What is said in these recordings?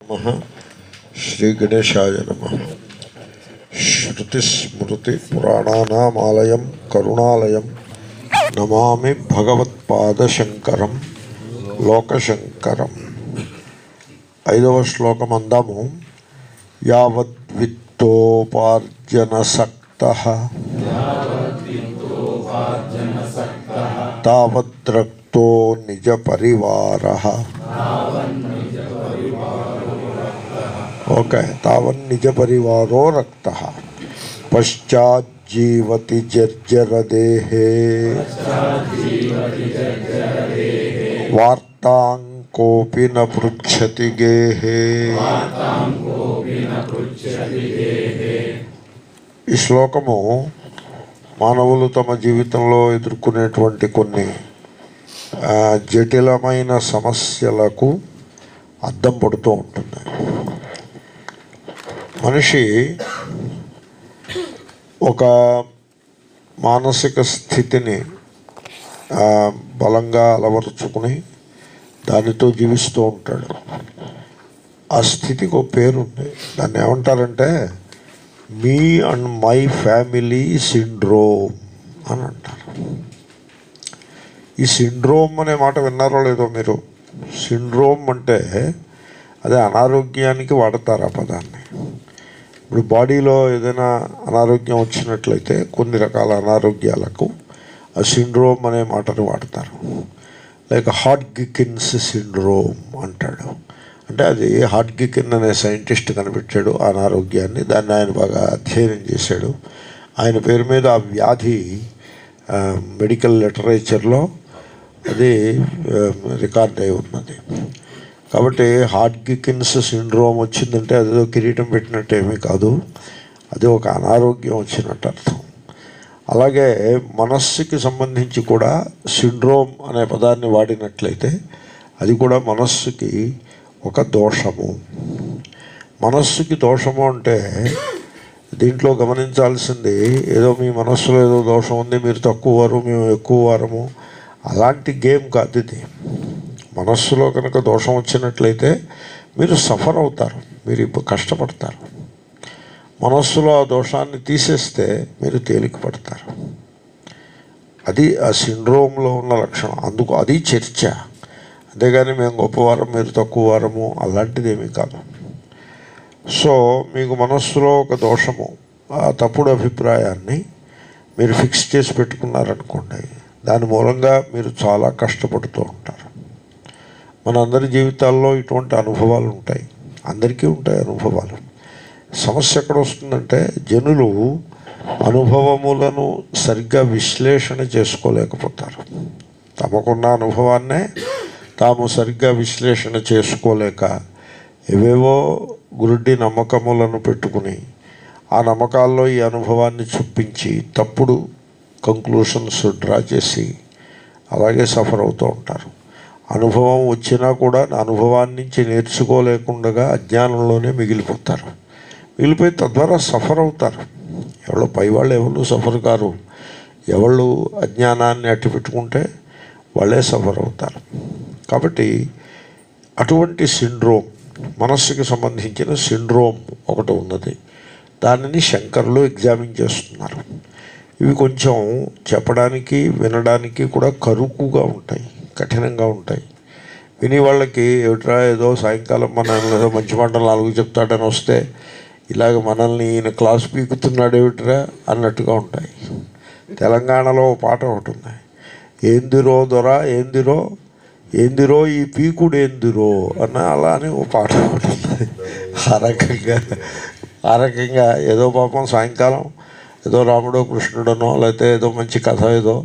నమ శ్రీ గణేశాయ నమ శ్రుతిస్మృతిపురాణానామాలయం కరుణాలయం నమామి భగవత్పాదశంకరం లోకశంకరం ఐదవ శ్లోకం అందాము యావద్విత్తోపార్జనసక్త తావద్రక్తో నిజ పరివార ఓకే తావన్నిజ పరివారో రక్త పశ్చాజ్జీవతి జర్జరదేహే వార్తాంకోపి న పృచ్చతి గేహే ఈ శ్లోకము మానవులు తమ జీవితంలో ఎదుర్కొనేటువంటి కొన్ని ఆ, జటిలమైన సమస్యలకు అద్దం పడుతూ ఉంటుంది మనిషి ఒక మానసిక స్థితిని ఆ, బలంగా అలవరుచుకుని దానితో జీవిస్తూ ఉంటాడు ఆ స్థితికి ఒక పేరుంది దాన్ని ఏమంటారంటే me and my family syndrome అని అంటారు ఈ సిండ్రోమ్ అనే మాట విన్నారో లేదో మీరు సిండ్రోమ్ అంటే అదే అనారోగ్యానికి వాడతారు ఆ పదాన్ని ఇప్పుడు బాడీలో ఏదైనా అనారోగ్యం వచ్చినట్లయితే కొన్ని రకాల అనారోగ్యాలకు ఆ సిండ్రోమ్ అనే మాటను వాడతారు లైక్ హార్ట్ గికిన్స్ సిండ్రోమ్ అంటాడు అంటే అది హార్ట్ గికిన్ అనే సైంటిస్ట్ కనిపెట్టాడు ఆ అనారోగ్యాన్ని దాన్ని ఆయన బాగా అధ్యయనం చేశాడు ఆయన పేరు మీద ఆ వ్యాధి ఆ, మెడికల్ లిటరేచర్లో అది ఆ, రికార్డ్ అయి ఉన్నది కాబట్టి హార్ట్ గికిన్స్ సిండ్రోమ్ వచ్చిందంటే అదేదో కిరీటం పెట్టినట్టు ఏమీ కాదు అది ఒక అనారోగ్యం వచ్చినట్టు అర్థం అలాగే మనస్సుకి సంబంధించి కూడా సిండ్రోమ్ అనే పదాన్ని వాడినట్లయితే అది కూడా మనస్సుకి ఒక దోషము మనస్సుకి దోషము అంటే దీంట్లో గమనించాల్సింది ఏదో మీ మనస్సులో ఏదో దోషం ఉంది మీరు తక్కువ వారు మేము ఎక్కువ వారము అలాంటి గేమ్ కాదు ఇది మనస్సులో కనుక దోషం వచ్చినట్లయితే మీరు సఫర్ అవుతారు మీరు ఇప్పుడు కష్టపడతారు మనస్సులో ఆ దోషాన్ని తీసేస్తే మీరు తేలిక పడతారు అది ఆ సిండ్రోమ్లో ఉన్న లక్షణం అందుకు అది చర్చ అంతేగాని మేము గొప్పవారం మీరు తక్కువ వారము అలాంటిది ఏమీ కాదు సో మీకు మనస్సులో ఒక దోషము ఆ తప్పుడు అభిప్రాయాన్ని మీరు ఫిక్స్ చేసి పెట్టుకున్నారనుకోండి దాని మూలంగా మీరు చాలా కష్టపడుతూ ఉంటారు మనందరి జీవితాల్లో ఇటువంటి అనుభవాలు ఉంటాయి అందరికీ ఉంటాయి అనుభవాలు సమస్య ఎక్కడ వస్తుందంటే జనులు అనుభవములను సరిగ్గా విశ్లేషణ చేసుకోలేకపోతారు తమకున్న అనుభవాన్నే తాము సరిగ్గా విశ్లేషణ చేసుకోలేక ఏవేవో గురుడి నమ్మకములను పెట్టుకుని ఆ నమ్మకాల్లో ఈ అనుభవాన్ని చొప్పించి తప్పుడు కంక్లూషన్స్ డ్రా చేసి అలాగే సఫర్ అవుతూ ఉంటారు అనుభవం వచ్చినా కూడా అనుభవాన్ని నుంచి నేర్చుకోలేకుండా అజ్ఞానంలోనే మిగిలిపోతారు మిగిలిపోయి తద్వారా సఫర్ అవుతారు ఎవరో పైవాళ్ళు ఎవరు సఫర్ కారు ఎవళ్ళు అజ్ఞానాన్ని అట్టి పెట్టుకుంటే వాళ్ళే సఫర్ అవుతారు కాబట్టి అటువంటి సిండ్రోమ్ మనస్సుకి సంబంధించిన సిండ్రోమ్ ఒకటి ఉన్నది దానిని శంకర్లు ఎగ్జామిన్ చేస్తున్నారు ఇవి కొంచెం చెప్పడానికి వినడానికి కూడా కరుకుగా ఉంటాయి కఠినంగా ఉంటాయి విని వాళ్ళకి ఏమిట్రా ఏదో సాయంకాలం మన ఏదో మంచి మాటలు నాలుగు చెప్తాడని వస్తే ఇలాగ మనల్ని ఈయన క్లాస్ పీకుతున్నాడు ఏమిట్రా అన్నట్టుగా ఉంటాయి తెలంగాణలో ఓ పాట ఒకటి ఉంది ఏందిరో దొర ఏందిరో ఏందిరో ఈ పీకుడు ఏందిరో అన్న అలా అని ఓ పాట ఒకటి ఉంది ఆ రకంగా ఆ రకంగా ఏదో పాపం సాయంకాలం ఏదో రాముడో కృష్ణుడనో లేకపోతే ఏదో మంచి కథ ఏదో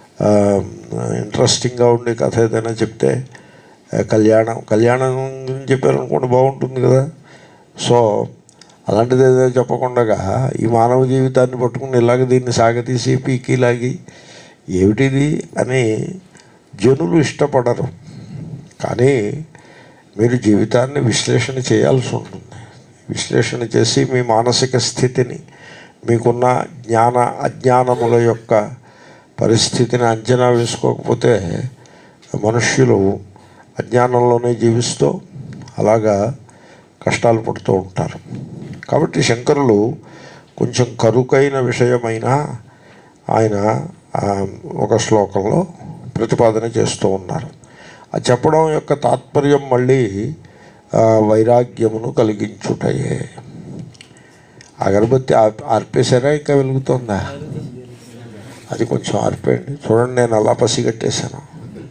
ఇంట్రెస్టింగ్గా ఉండే కథ ఏదైనా చెప్తే ఆ, కళ్యాణం కళ్యాణం గురించి చెప్పారనుకోండి బాగుంటుంది కదా సో అలాంటిది ఏదో చెప్పకుండా ఈ మానవ జీవితాన్ని పట్టుకుని ఇలాగ దీన్ని సాగతీసి పీకి లాగి ఏమిటిది అని జనులు ఇష్టపడరు కానీ మీరు జీవితాన్ని విశ్లేషణ చేయాల్సి ఉంటుంది విశ్లేషణ చేసి మీ మానసిక స్థితిని మీకున్న జ్ఞాన అజ్ఞానముల యొక్క పరిస్థితిని అంచనా వేసుకోకపోతే మనుష్యులు అజ్ఞానంలోనే జీవిస్తూ అలాగా కష్టాలు పడుతూ ఉంటారు కాబట్టి శంకరులు కొంచెం కరుకైన విషయమైన ఆయన ఆ, ఒక శ్లోకంలో ప్రతిపాదన చేస్తూ ఉన్నారు ఆ చెప్పడం యొక్క తాత్పర్యం మళ్ళీ ఆ, వైరాగ్యమును కలిగించుటయే అగరబత్తి ఆర్ప- ఆర్పేశారా ఇంకా వెలుగుతుందా అది కొంచెం ఆర్పేయండి చూడండి నేను అలా పసిగట్టేశాను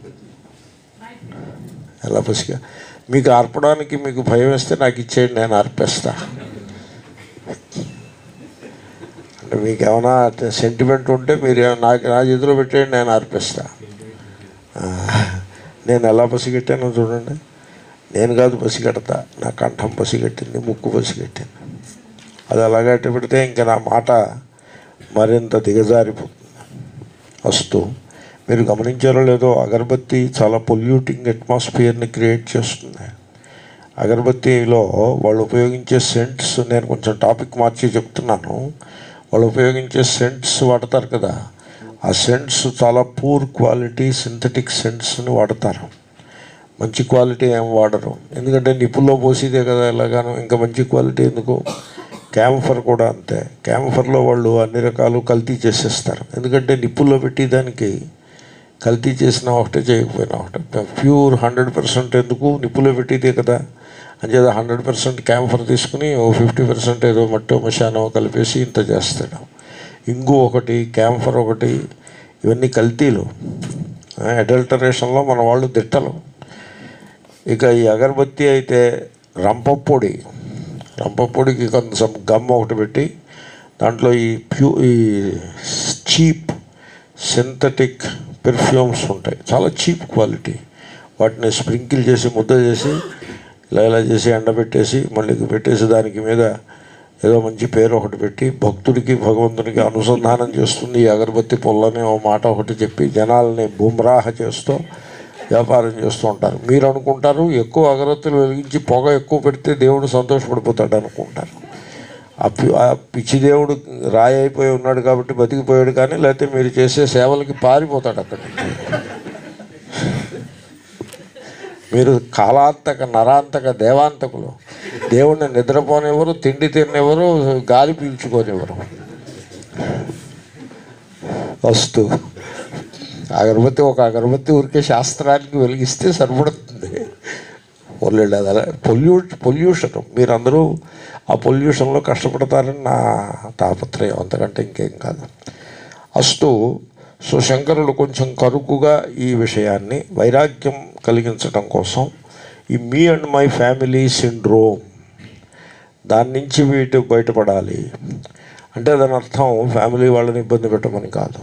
ఎలా పసిగా మీకు ఆర్పడానికి మీకు భయం వేస్తే నాకు ఇచ్చేయండి నేను ఆర్పేస్తా అంటే మీకు ఏమైనా సెంటిమెంట్ ఉంటే మీరు ఏమైనా నాకు నా చేతిలో పెట్టేయండి నేను ఆర్పేస్తా ఆ, నేను ఎలా పసిగట్టానో చూడండి నేను కాదు పసిగడతా నా కంఠం పసిగట్టింది ముక్కు పసిగట్టింది అది అలాగట్టు పెడితే ఇంకా నా మాట మరింత దిగజారిపోతుంది వస్తూ మీరు గమనించారో లేదో అగరబత్తి చాలా పొల్యూటింగ్ అట్మాస్ఫియర్ని క్రియేట్ చేస్తుంది అగరబత్తిలో వాళ్ళు ఉపయోగించే సెంట్స్ నేను కొంచెం టాపిక్ మార్చి చెప్తున్నాను వాళ్ళు ఉపయోగించే సెంట్స్ వాడతారు కదా ఆ సెంట్స్ చాలా పూర్ క్వాలిటీ సింథటిక్ సెంట్స్ని వాడతారు మంచి క్వాలిటీ ఏం వాడరు ఎందుకంటే నిప్పుల్లో పోసిదే కదా ఎలాగాను ఇంకా మంచి క్వాలిటీ ఎందుకు క్యాంఫర్ కూడా అంతే క్యాంఫర్లో వాళ్ళు అన్ని రకాలు కల్తీ చేసేస్తారు ఎందుకంటే నిప్పుల్లో పెట్టి దానికి కల్తీ చేసిన ఒకటే చేయకపోయినా ఒకటే ప్యూర్ హండ్రెడ్ పర్సెంట్ ఎందుకు నిప్పులో పెట్టిదే కదా అంచేత హండ్రెడ్ పర్సెంట్ క్యాంఫర్ తీసుకుని ఓ ఫిఫ్టీ పర్సెంట్ ఏదో మట్టో మశానో కలిపేసి ఇంత చేస్తాడు ఇంగు ఒకటి క్యాంఫర్ ఒకటి ఇవన్నీ కల్తీలు అడల్టరేషన్లో మన వాళ్ళు తిట్టలు ఇక ఈ అగరబత్తి అయితే రంపపొడి రంపపొడికి కొంచెం గమ్ ఒకటి పెట్టి దాంట్లో ఈ ప్యూ ఈ చీప్ సింథటిక్ పెర్ఫ్యూమ్స్ ఉంటాయి చాలా చీప్ క్వాలిటీ వాటిని స్ప్రింకిల్ చేసి ముద్ద చేసి ఇలా ఇలా చేసి ఎండబెట్టేసి మళ్ళీ పెట్టేసి దానికి మీద ఏదో మంచి పేరు ఒకటి పెట్టి భక్తుడికి భగవంతునికి అనుసంధానం చేస్తుంది ఈ అగరబత్తి పొల్లని ఓ మాట ఒకటి చెప్పి జనాల్ని బుమ్రాహ చేస్తూ వ్యాపారం చేస్తూ ఉంటారు మీరు అనుకుంటారు ఎక్కువ అగరత్తులు వెలిగించి పొగ ఎక్కువ పెడితే దేవుడు సంతోషపడిపోతాడు అనుకుంటారు ఆ పి- ఆ పిచ్చి దేవుడు రాయి అయిపోయి ఉన్నాడు కాబట్టి బతికిపోయాడు కానీ లేకపోతే మీరు చేసే సేవలకి పారిపోతాడు అక్కడి నుంచి మీరు కాలాంతక నరాంతక దేవాంతకులు దేవుణ్ణి నిద్రపోనివ్వరు తిండి తినివ్వరు గాలి పీల్చుకోనివ్వరు వస్తు అగరబత్తి ఒక అగరబత్తి ఊరికే శాస్త్రానికి వెలిగిస్తే సరిపడుతుంది పొల్యూడ్ అదే పొల్యూట్ పొల్యూషన్ మీరందరూ ఆ పొల్యూషన్లో కష్టపడతారని నా తాపత్రయం అంతకంటే ఇంకేం కాదు అస్తు సో శంకరులు కొంచెం కరుకుగా ఈ విషయాన్ని వైరాగ్యం కలిగించడం కోసం ఈ me and my family syndrome దాని నుంచి వీటి బయటపడాలి అంటే దాని అర్థం ఫ్యామిలీ వాళ్ళని ఇబ్బంది పెట్టమని కాదు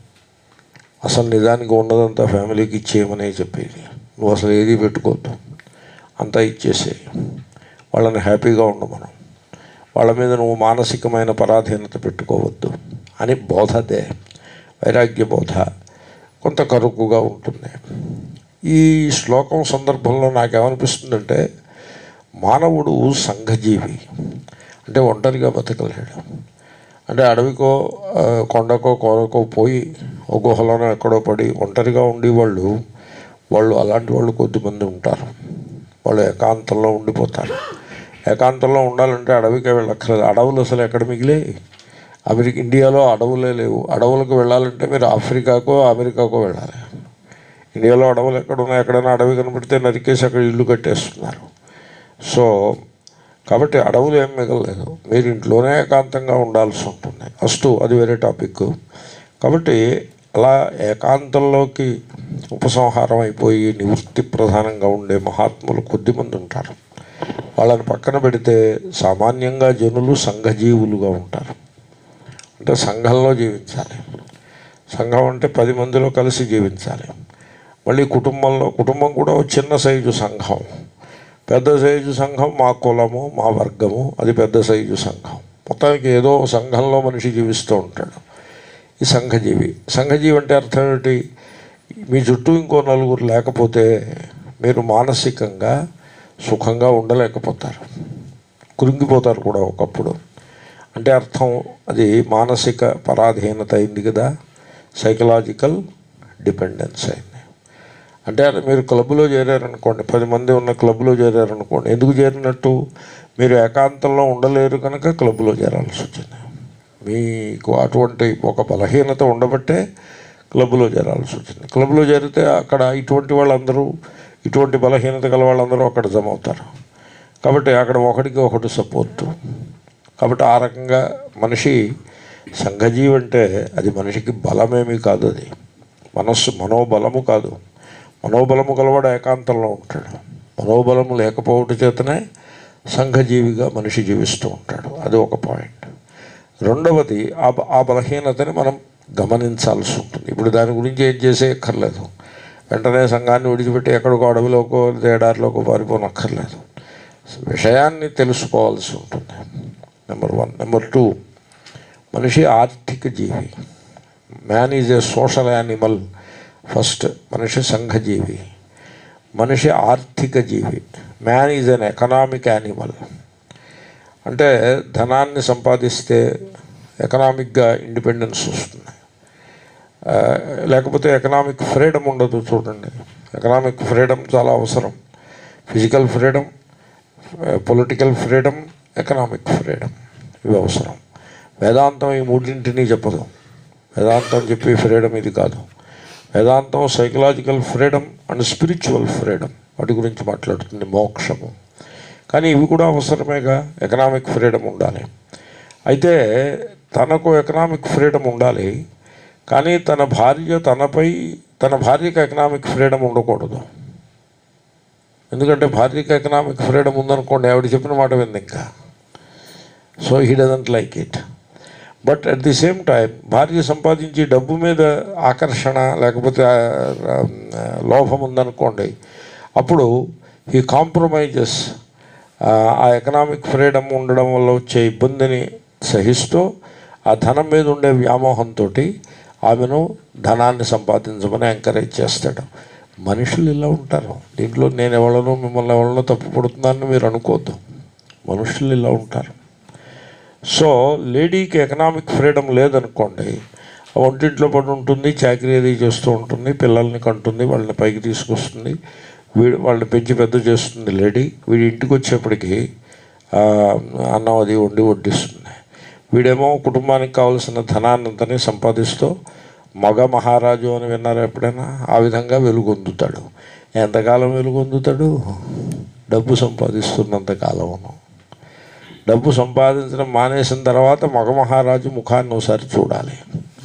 అసలు నిజానికి ఉన్నదంతా ఫ్యామిలీకి ఇచ్చేయమనే చెప్పేది నువ్వు అసలు ఏది పెట్టుకోవద్దు అంతా ఇచ్చేసేయి వాళ్ళని హ్యాపీగా ఉండమను వాళ్ళ మీద నువ్వు మానసికమైన పరాధీనత పెట్టుకోవద్దు అని బోధదే వైరాగ్య బోధ కొంత కరుకుగా ఉంటుంది ఈ శ్లోకం సందర్భంలో నాకేమనిపిస్తుందంటే మానవుడు సంఘజీవి అంటే ఒంటరిగా బతకలేడు అంటే అడవికో ఆ, కొండకో కోరకో పోయి ఒక గుహలోనో ఎక్కడో పడి ఒంటరిగా ఉండేవాళ్ళు వాళ్ళు అలాంటి వాళ్ళు కొద్దిమంది ఉంటారు వాళ్ళు ఏకాంతంలో ఉండిపోతారు ఏకాంతంలో ఉండాలంటే అడవికే వెళ్ళక్కర్లేదు అడవులు అసలు ఎక్కడ మిగిలే అమెరికా ఇండియాలో అడవులే లేవు అడవులకు వెళ్ళాలంటే మీరు ఆఫ్రికాకో అమెరికాకో వెళ్ళాలి ఇండియాలో అడవులు ఎక్కడ ఉన్నాయి ఎక్కడైనా అడవి కనబడితే నరికేసి అక్కడ ఇల్లు కట్టేస్తున్నారు సో కాబట్టి అడవులు ఏం మిగలలేదు మీరు ఇంట్లోనే ఏకాంతంగా ఉండాల్సి ఉంటుంది అస్తు అది వేరే టాపిక్ కాబట్టి అలా ఏకాంతంలోకి ఉపసంహారం అయిపోయి నివృత్తి ప్రధానంగా ఉండే మహాత్ములు కొద్దిమంది ఉంటారు వాళ్ళని పక్కన పెడితే సామాన్యంగా జనులు సంఘజీవులుగా ఉంటారు అంటే సంఘంలో జీవించాలి సంఘం అంటే పది మందిలో కలిసి జీవించాలి మళ్ళీ కుటుంబంలో కుటుంబం కూడా ఒక చిన్న సైజు సంఘం పెద్ద సైజు సంఘం మా కులము మా వర్గము అది పెద్ద సైజు సంఘం మొత్తానికి ఏదో సంఘంలో మనిషి జీవిస్తూ ఉంటాడు ఈ సంఘజీవి సంఘజీవి అంటే అర్థం ఏమిటి మీ చుట్టూ ఇంకో నలుగురు లేకపోతే మీరు మానసికంగా సుఖంగా ఉండలేకపోతారు కృంగిపోతారు కూడా ఒకప్పుడు అంటే అర్థం అది మానసిక పరాధీనత అయింది కదా సైకలాజికల్ డిపెండెన్స్ అయింది అంటే అది మీరు క్లబ్లో చేరారనుకోండి పది మంది ఉన్న క్లబ్లో చేరారనుకోండి ఎందుకు చేరినట్టు మీరు ఏకాంతంలో ఉండలేరు కనుక క్లబ్లో చేరాల్సి వచ్చింది మీకు అటువంటి ఒక బలహీనత ఉండబట్టే క్లబ్లో చేరాల్సి వచ్చింది క్లబ్లో చేరితే అక్కడ ఇటువంటి వాళ్ళందరూ ఇటువంటి బలహీనత గల వాళ్ళందరూ అక్కడ జమ అవుతారు కాబట్టి అక్కడ ఒకటికి ఒకటి సపోర్టు కాబట్టి ఆ రకంగా మనిషి సంఘజీవి అంటే అది మనిషికి బలమేమీ కాదు అది మనస్సు మనోబలము కాదు మనోబలము గలవాడు ఏకాంతంలో ఉంటాడు మనోబలము లేకపోవడం చేతనే సంఘజీవిగా మనిషి జీవిస్తూ ఉంటాడు అది ఒక పాయింట్ రెండవది ఆ బ- ఆ బలహీనతని మనం గమనించాల్సి ఉంటుంది ఇప్పుడు దాని గురించి ఏం చేసే అక్కర్లేదు వెంటనే సంఘాన్ని విడిచిపెట్టి ఎక్కడికో అడవిలోకో తేడారిలోకో పారిపోనక్కర్లేదు విషయాన్ని తెలుసుకోవాల్సి ఉంటుంది నెంబర్ వన్ నెంబర్ టూ మనిషి ఆర్థిక జీవి man is a social animal first మనిషి సంఘజీవి మనిషి ఆర్థిక జీవి man is an economic animal అంటే ధనాన్ని సంపాదిస్తే ఎకనామిక్గా ఇండిపెండెన్స్ వస్తుంది ఆ, లేకపోతే ఎకనామిక్ ఫ్రీడమ్ ఉండదు చూడండి ఎకనామిక్ ఫ్రీడమ్ చాలా అవసరం physical freedom political freedom economic freedom ఇవి అవసరం వేదాంతం ఈ మూడింటిని చెప్పదు వేదాంతం చెప్పే ఫ్రీడమ్ ఇది కాదు వేదాంతం psychological freedom and spiritual freedom వాటి గురించి మాట్లాడుతుంది మోక్షము కానీ ఇవి కూడా అవసరమేగా ఎకనామిక్ ఫ్రీడమ్ ఉండాలి అయితే తనకు ఎకనామిక్ ఫ్రీడమ్ ఉండాలి కానీ తన భార్య తనపై తన భార్యకు ఎకనామిక్ ఫ్రీడమ్ ఉండకూడదు ఎందుకంటే భార్యకి ఎకనామిక్ ఫ్రీడమ్ ఉందనుకోండి ఆవిడ చెప్పిన మాట వింది ఇంకా so he doesn't like it but at the same time భార్య సంపాదించి డబ్బు మీద ఆకర్షణ లేకపోతే ఆ, ఆ, లోభం ఉందనుకోండి అప్పుడు ఈ కాంప్రమైజెస్ ఆ ఎకనామిక్ ఫ్రీడమ్ ఉండడం వల్ల వచ్చే ఇబ్బందిని సహిస్తూ ఆ ధనం మీద ఉండే వ్యామోహంతో ఆమెను ధనాన్ని సంపాదించమని ఎంకరేజ్ చేస్తాడు మనుషులు ఇలా ఉంటారు దీంట్లో నేను ఎవరినో మిమ్మల్ని ఎవరినో తప్పు పడుతున్నానని మీరు అనుకోవద్దు మనుషులు ఇలా ఉంటారు సో లేడీకి ఎకనామిక్ ఫ్రీడమ్ లేదనుకోండి ఆ వంటింట్లో పడి ఉంటుంది చాకరీ అది చేస్తూ ఉంటుంది పిల్లల్ని కంటుంది వాళ్ళని పైకి తీసుకొస్తుంది వీడు వాళ్ళని పెంచి పెద్ద చేస్తుంది లేడీ వీడి ఇంటికి వచ్చేప్పటికి ఆ, అన్నం అది వండి వడ్డిస్తుంది వీడేమో కుటుంబానికి కావలసిన ధనాన్నంతని సంపాదిస్తూ మగ మహారాజు అని విన్నారా ఎప్పుడైనా ఆ విధంగా వెలుగొందుతాడు ఎంతకాలం వెలుగొందుతాడు డబ్బు సంపాదిస్తున్నంత కాలమును డబ్బు సంపాదించడం మానేసిన తర్వాత మగ మహారాజు ముఖాన్ని ఒకసారి చూడాలి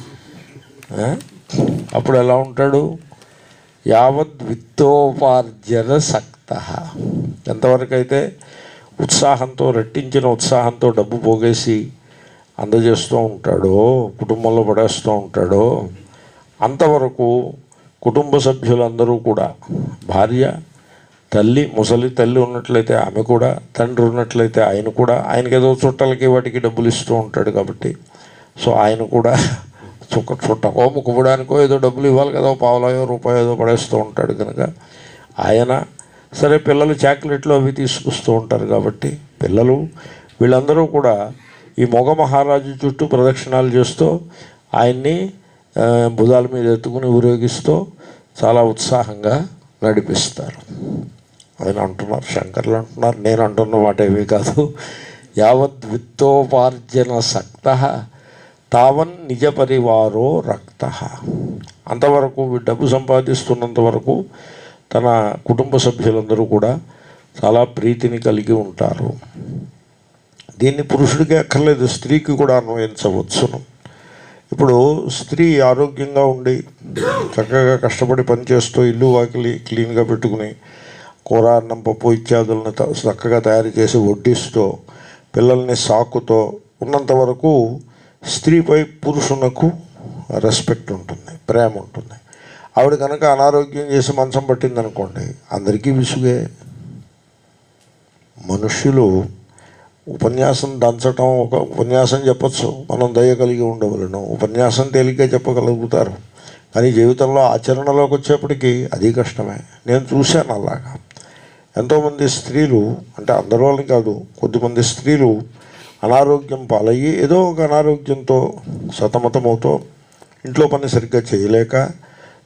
ఆ? అప్పుడు ఎలా ఉంటాడు యావద్ విత్తోపార్జన సక్త ఎంతవరకు అయితే ఉత్సాహంతో రెట్టించిన ఉత్సాహంతో డబ్బు పోగేసి అందజేస్తూ ఉంటాడో కుటుంబంలో పడేస్తూ ఉంటాడో అంతవరకు కుటుంబ సభ్యులందరూ కూడా భార్య తల్లి ముసలి తల్లి ఉన్నట్లయితే ఆమె కూడా తండ్రి ఉన్నట్లయితే ఆయన కూడా ఆయనకి ఏదో చుట్టాలకి వాటికి డబ్బులు ఇస్తూ ఉంటాడు కాబట్టి సో ఆయన కూడా చుక్క చుట్టకో ముక్కుపడానికో ఏదో డబ్బులు ఇవ్వాలి కదా ఓ పావులాయో రూపాయో ఏదో పడేస్తూ ఉంటాడు కనుక ఆయన సరే పిల్లలు చాక్లెట్లు అవి తీసుకొస్తూ ఉంటారు కాబట్టి పిల్లలు వీళ్ళందరూ కూడా ఈ మొగ మహారాజు చుట్టూ ప్రదక్షిణాలు చేస్తూ ఆయన్ని ఆ, భుజాల మీద ఎత్తుకుని ఊరేగిస్తూ చాలా ఉత్సాహంగా నడిపిస్తారు ఆయన అంటున్నారు శంకర్లు అంటున్నారు నేను అంటున్న మాట ఏమీ కాదు యావద్ విత్తోపార్జన సక్త తావన్ నిజ పరివారో రక్త అంతవరకు వీడు డబ్బు సంపాదిస్తున్నంత వరకు తన కుటుంబ సభ్యులందరూ కూడా చాలా ప్రీతిని కలిగి ఉంటారు దీన్ని పురుషుడికి అక్కర్లేదు స్త్రీకి కూడా అన్వయించవచ్చును ఇప్పుడు స్త్రీ ఆరోగ్యంగా ఉండి చక్కగా కష్టపడి పనిచేస్తూ ఇల్లు వాకిలి క్లీన్గా పెట్టుకుని కూర అన్నం పప్పు ఇత్యాదులను త- చక్కగా తయారు చేసి వడ్డిస్తూ పిల్లల్ని సాకుతో ఉన్నంత వరకు స్త్రీపై పురుషునకు రెస్పెక్ట్ ఉంటుంది ప్రేమ ఉంటుంది ఆవిడ కనుక అనారోగ్యం చేసి మంచం పట్టింది అనుకోండి అందరికీ విసుగే మనుష్యులు ఉపన్యాసం దంచటం ఒక ఉపన్యాసం చెప్పచ్చు మనం దయ కలిగి ఉండవలను ఉపన్యాసం తేలిగ్గా చెప్పగలుగుతారు కానీ జీవితంలో ఆచరణలోకి వచ్చేప్పటికీ అది కష్టమే నేను చూశాను అలాగా ఎంతోమంది స్త్రీలు అంటే అందరూ అని కాదు కొద్దిమంది స్త్రీలు అనారోగ్యం పాలయ్యి ఏదో ఒక అనారోగ్యంతో సతమతమవుతూ ఇంట్లో పని సరిగ్గా చేయలేక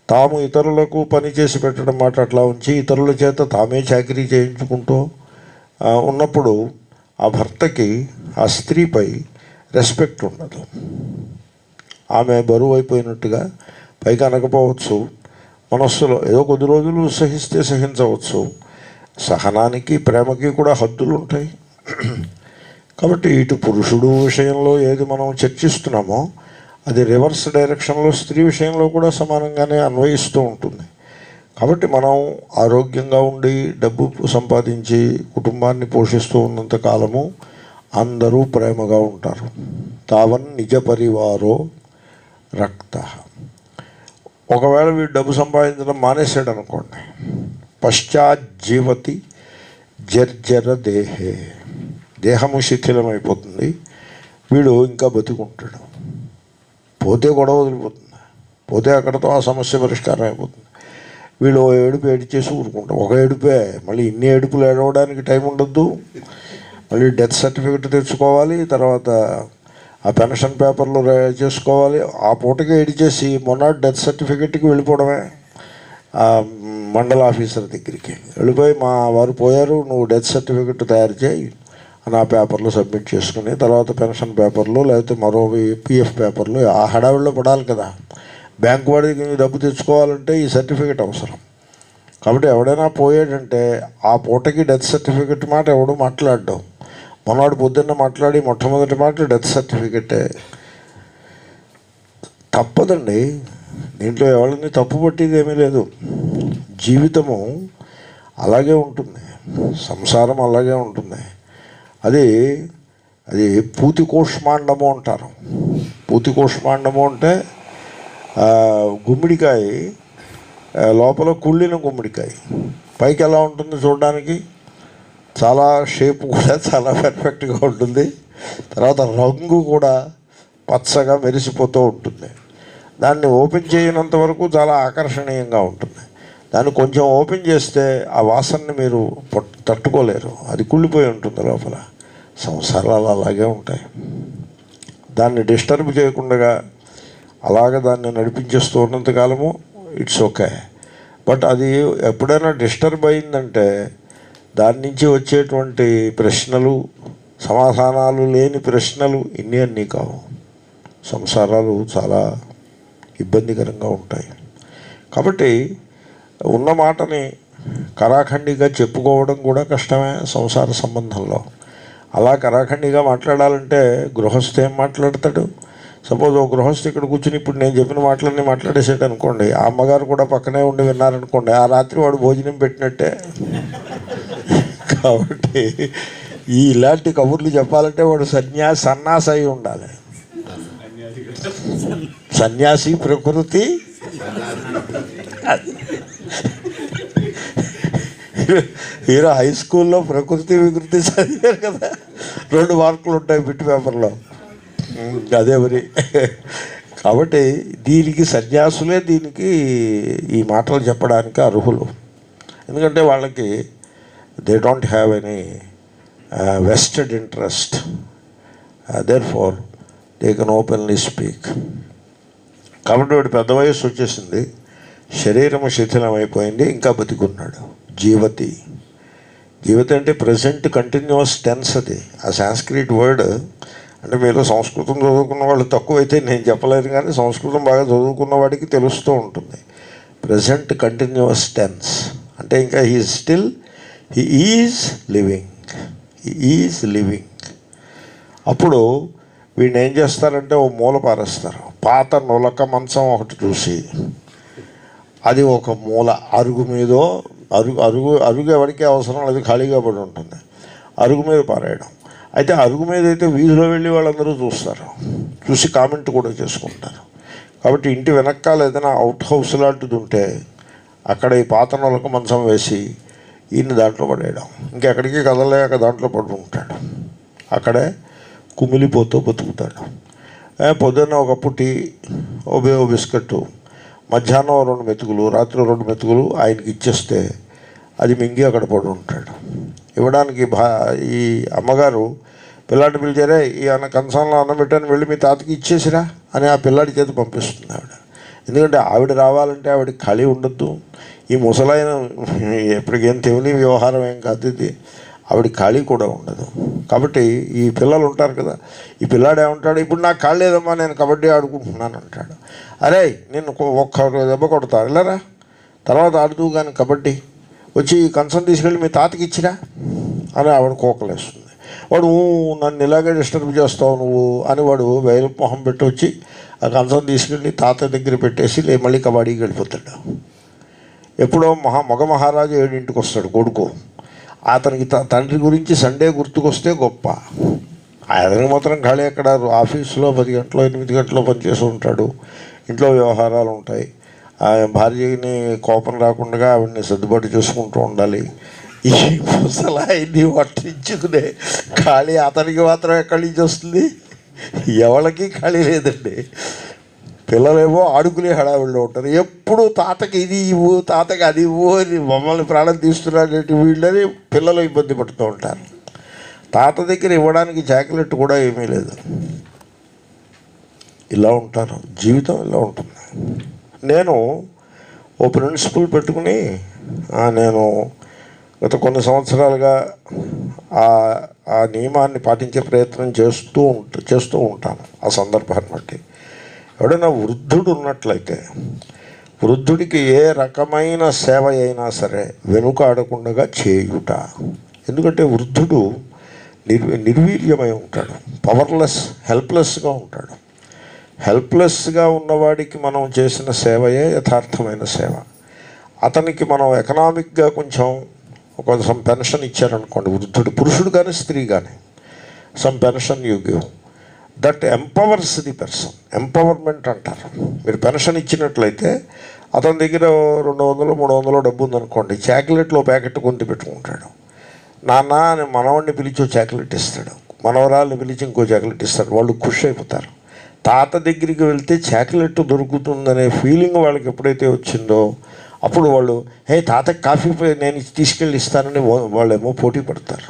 తాము ఇతరులకు పని చేసి పెట్టడం మాట అట్లా ఉంచి ఇతరుల చేత తామే చాకరీ చేయించుకుంటూ ఆ, ఉన్నప్పుడు ఆ భర్తకి ఆ స్త్రీపై రెస్పెక్ట్ ఉండదు ఆమె బరువు అయిపోయినట్టుగా పైకి అనకపోవచ్చు మనస్సులో ఏదో కొద్ది రోజులు సహిస్తే సహించవచ్చు సహనానికి ప్రేమకి కూడా హద్దులు ఉంటాయి కాబట్టి ఇటు పురుషుడు విషయంలో ఏది మనం చర్చిస్తున్నామో అది రివర్స్ డైరెక్షన్లో స్త్రీ విషయంలో కూడా సమానంగానే అన్వయిస్తూ ఉంటుంది కాబట్టి మనం ఆరోగ్యంగా ఉండి డబ్బు సంపాదించి కుటుంబాన్ని పోషిస్తూ ఉన్నంత కాలము అందరూ ప్రేమగా ఉంటారు తావన్ నిజ పరివారో రక్త ఒకవేళ వీడు డబ్బు సంపాదించడం మానేశాడు అనుకోండి పశ్చాజ్జీవతి జర్జర దేహే దేహము శిథిలమైపోతుంది వీడు ఇంకా బతికుంటాడు పోతే గొడవ వదిలిపోతుంది పోతే అక్కడతో ఆ సమస్య పరిష్కారం అయిపోతుంది వీళ్ళు ఓ ఏడుపు ఏడిచేసి ఊరుకుంటాం ఒక ఏడుపే మళ్ళీ ఇన్ని ఏడుపులు ఏడవడానికి టైం ఉండొద్దు మళ్ళీ డెత్ సర్టిఫికెట్ తెచ్చుకోవాలి తర్వాత ఆ పెన్షన్ పేపర్లు రే- చేసుకోవాలి ఆ పూటకి ఏడిచేసి మొన్న డెత్ సర్టిఫికెట్కి వెళ్ళిపోవడమే ఆ మండల ఆఫీసర్ దగ్గరికి వెళ్ళిపోయి మా వారు పోయారు నువ్వు డెత్ సర్టిఫికెట్ తయారు చేయి అని ఆ పేపర్లు సబ్మిట్ చేసుకుని తర్వాత పెన్షన్ పేపర్లు లేకపోతే మరో పిఎఫ్ పేపర్లు ఆ హడావిడిలో పడాలి కదా బ్యాంక్ వాడికి డబ్బు తెచ్చుకోవాలంటే ఈ సర్టిఫికెట్ అవసరం కాబట్టి ఎవడైనా పోయాడంటే ఆ పూటకి డెత్ సర్టిఫికెట్ మాట ఎవడు మాట్లాడడం మొన్నవాడు పొద్దున్న మాట్లాడి మొట్టమొదటి మాట డెత్ సర్టిఫికెటే తప్పదండి దీంట్లో ఎవరిని తప్పు పట్టేది ఏమీ లేదు జీవితము అలాగే ఉంటుంది సంసారం అలాగే ఉంటుంది అది అది పూతి కోష్మాండము అంటారు పూతి కోష్మాండము అంటే ఆ, గుమ్మిడికాయ ఆ, లోపల కుళ్ళిన గుమ్మిడికాయ పైకి ఎలా ఉంటుంది చూడడానికి చాలా షేప్ కూడా చాలా పర్ఫెక్ట్గా ఉంటుంది తర్వాత రంగు కూడా పచ్చగా మెరిసిపోతూ ఉంటుంది దాన్ని ఓపెన్ చేయనంత వరకు చాలా ఆకర్షణీయంగా ఉంటుంది దాన్ని కొంచెం ఓపెన్ చేస్తే ఆ వాసనని మీరు పట్- తట్టుకోలేరు అది కుళ్ళిపోయి ఉంటుంది లోపల సంసారాలు అలాగే ఉంటాయి దాన్ని డిస్టర్బ్ చేయకుండా అలాగ దాన్ని నడిపించేస్తూ ఉన్నంత కాలము ఇట్స్ ఓకే బట్ అది ఎప్పుడైనా డిస్టర్బ్ అయిందంటే దాని నుంచి వచ్చేటువంటి ప్రశ్నలు సమాధానాలు లేని ప్రశ్నలు ఇన్ని అన్నీ కావు సంసారాలు చాలా ఇబ్బందికరంగా ఉంటాయి కాబట్టి ఉన్న మాటని కరాఖండిగా చెప్పుకోవడం కూడా కష్టమే సంసార సంబంధంలో అలా కరాఖండిగా మాట్లాడాలంటే గృహస్థ ఏం మాట్లాడతాడు సపోజ్ ఒక గృహస్థు ఇక్కడ కూర్చుని ఇప్పుడు నేను చెప్పిన మాటలన్నీ మాట్లాడేసాడు అనుకోండి ఆ అమ్మగారు కూడా పక్కనే ఉండి విన్నారనుకోండి ఆ రాత్రి వాడు భోజనం పెట్టినట్టే కాబట్టి ఈ ఇలాంటి కబుర్లు చెప్పాలంటే వాడు సన్యాసి సన్నాసి అయి ఉండాలి సన్యాసి ప్రకృతి మీరు హై స్కూల్లో ప్రకృతి వికృతి చదివారు కదా రెండు మార్కులు ఉంటాయి బిట్ పేపర్లో ఉమ్, అదే మరి కాబట్టి దీనికి సన్యాసులే దీనికి ఈ మాటలు చెప్పడానికి అర్హులు ఎందుకంటే వాళ్ళకి they don't have any vested interest therefore they can openly speak కాబట్టి వాడు పెద్ద వయస్సు వచ్చేసింది శరీరం శిథిలం అయిపోయింది ఇంకా బతికున్నాడు జీవతి జీవతి అంటే ప్రజెంట్ కంటిన్యూస్ టెన్స్ అది ఆ సాంస్క్రిట్ వర్డ్ అంటే మీరు సంస్కృతం చదువుకున్న వాళ్ళు తక్కువైతే నేను చెప్పలేను కానీ సంస్కృతం బాగా చదువుకున్న వాడికి తెలుస్తూ ఉంటుంది ప్రజెంట్ కంటిన్యూస్ టెన్స్ అంటే ఇంకా he still he is living he is living అప్పుడు వీడిని ఏం చేస్తారంటే ఓ మూల పారేస్తారు పాత నులక మంచం ఒకటి చూసి అది ఒక మూల అరుగు మీదో అరుగు అరుగు అరుగు ఎవరికీ అవసరం లేదు ఖాళీగా పడి ఉంటుంది అరుగు మీద పారేయడం అయితే అరుగు మీద అయితే వీధిలో వెళ్ళి వాళ్ళందరూ చూస్తారు చూసి కామెంట్ కూడా చేసుకుంటారు కాబట్టి ఇంటి వెనకాల ఏదైనా అవుట్ హౌస్ లాంటిది ఉంటే అక్కడ ఈ పాత నులక మంచం వేసి ఈయన దాంట్లో పడేయడం ఇంకెక్కడికి కదలేక దాంట్లో పడి ఉంటాడు అక్కడే కుమిలిపోతూ బతుకుతాడు ఏ, పొద్దున్న ఒక పుట్టి ఓ బే- ఓ బిస్కెట్ మధ్యాహ్నం ఓ రెండు మెతుకులు రాత్రి రెండు మెతుకులు ఆయనకి ఇచ్చేస్తే అది మింగి అక్కడ పడి ఉంటాడు ఇవ్వడానికి భా ఈ అమ్మగారు పిల్లాడిని పిలిచారే ఈ అన్న కంచంలో అన్నం పెట్టాను వెళ్ళి మీ తాతకి ఇచ్చేసిరా అని ఆ పిల్లాడి చేతి పంపిస్తుంది ఆవిడ ఎందుకంటే ఆవిడ రావాలంటే ఆవిడ ఖాళీ ఉండొద్దు ఈ ముసలాయన ఎప్పటికేం తెలియని వ్యవహారం ఏం కాదు ఇది ఆవిడ ఖాళీ కూడా ఉండదు కాబట్టి ఈ పిల్లలు ఉంటారు కదా ఈ పిల్లాడు ఏమంటాడు ఇప్పుడు నాకు ఖాళీ లేదమ్మా నేను కబడ్డీ ఆడుకుంటున్నాను అంటాడు అరే నేను ఒక్క- ఒక్క దెబ్బ కొడతా వెళ్ళరా తర్వాత ఆడుతూ కానీ కబడ్డీ వచ్చి ఈ కంచం తీసుకెళ్ళి మీ తాతకి ఇచ్చిరా అని ఆవిడ కోకలేస్తుంది వాడు "ఊ, నన్ను ఇలాగే డిస్టర్బ్ చేస్తావు నువ్వు అని వాడు వేలు మొహం పెట్టి వచ్చి ఆ కంచం తీసుకెళ్ళి తాత దగ్గర పెట్టేసి లే మళ్ళీ కబడ్డీకి వెళ్ళిపోతాడు ఎప్పుడో మహా మగ మహారాజు ఏడింటికి వస్తాడు కొడుకు అతనికి త- తండ్రి గురించి సండే గుర్తుకొస్తే గొప్ప అతనికి మాత్రం ఖాళీ ఎక్కడ ఆఫీసులో పది గంటలో ఎనిమిది గంటలో పనిచేసి ఉంటాడు ఇంట్లో వ్యవహారాలు ఉంటాయి ఆ భార్యని కోపం రాకుండా ఆవిడని సర్దుబాటు చేసుకుంటూ ఉండాలి ఈ ముసలాయిని పట్టించుకునే ఖాళీ అతనికి మాత్రం ఎక్కడి నుంచి వస్తుంది ఎవరికి ఖాళీ లేదండి పిల్లలేమో ఆడుకునే హడావిడిలో ఉంటారు ఎప్పుడు తాతకి ఇది ఇవ్వు తాతకి అది ఇవ్వు అని మమ్మల్ని ప్రాణం తీస్తున్నాడేటి వీళ్ళని పిల్లలు ఇబ్బంది పడుతూ ఉంటారు తాత దగ్గర ఇవ్వడానికి చాక్లెట్ కూడా ఏమీ లేదు ఇలా ఉంటారు జీవితం ఇలా ఉంటుంది నేను ఓ ప్రిన్సిపల్ పెట్టుకుని ఆ, నేను గత కొన్ని సంవత్సరాలుగా ఆ ఆ నియమాన్ని పాటించే ప్రయత్నం చేస్తూ ఉంట చేస్తూ ఉంటాను ఆ సందర్భాన్ని బట్టి ఎవడైనా వృద్ధుడు ఉన్నట్లయితే వృద్ధుడికి ఏ రకమైన సేవ అయినా సరే వెనుకాడకుండా చేయుట ఎందుకంటే వృద్ధుడు నిర్ నిర్వీర్యమై ఉంటాడు పవర్లెస్ హెల్ప్లెస్గా ఉంటాడు హెల్ప్లెస్గా ఉన్నవాడికి మనం చేసిన సేవయే యథార్థమైన సేవ అతనికి మనం ఎకనామిక్గా కొంచెం ఒక సమ్ పెన్షన్ ఇచ్చారనుకోండి వృద్ధుడు పురుషుడు కానీ స్త్రీ కానీ some pension you give that empowers the person empowerment అంటారు మీరు పెన్షన్ ఇచ్చినట్లయితే అతని దగ్గర రెండు వందలు మూడు వందలు డబ్బు ఉందనుకోండి చాక్లెట్లో ప్యాకెట్ కొంత పెట్టుకుంటాడు నాన్న అని మనవాడిని పిలిచి ఓ చాక్లెట్ ఇస్తాడు మనవరాల్ని పిలిచి ఇంకో చాక్లెట్ ఇస్తాడు వాళ్ళు ఖుషి అయిపోతారు తాత దగ్గరికి వెళ్తే చాక్లెట్ దొరుకుతుందనే ఫీలింగ్ వాళ్ళకి ఎప్పుడైతే వచ్చిందో అప్పుడు వాళ్ళు హే తాతకి కాఫీ పై- నేను తీసుకెళ్ళి ఇస్తానని వా- వాళ్ళేమో పోటీ పడతారు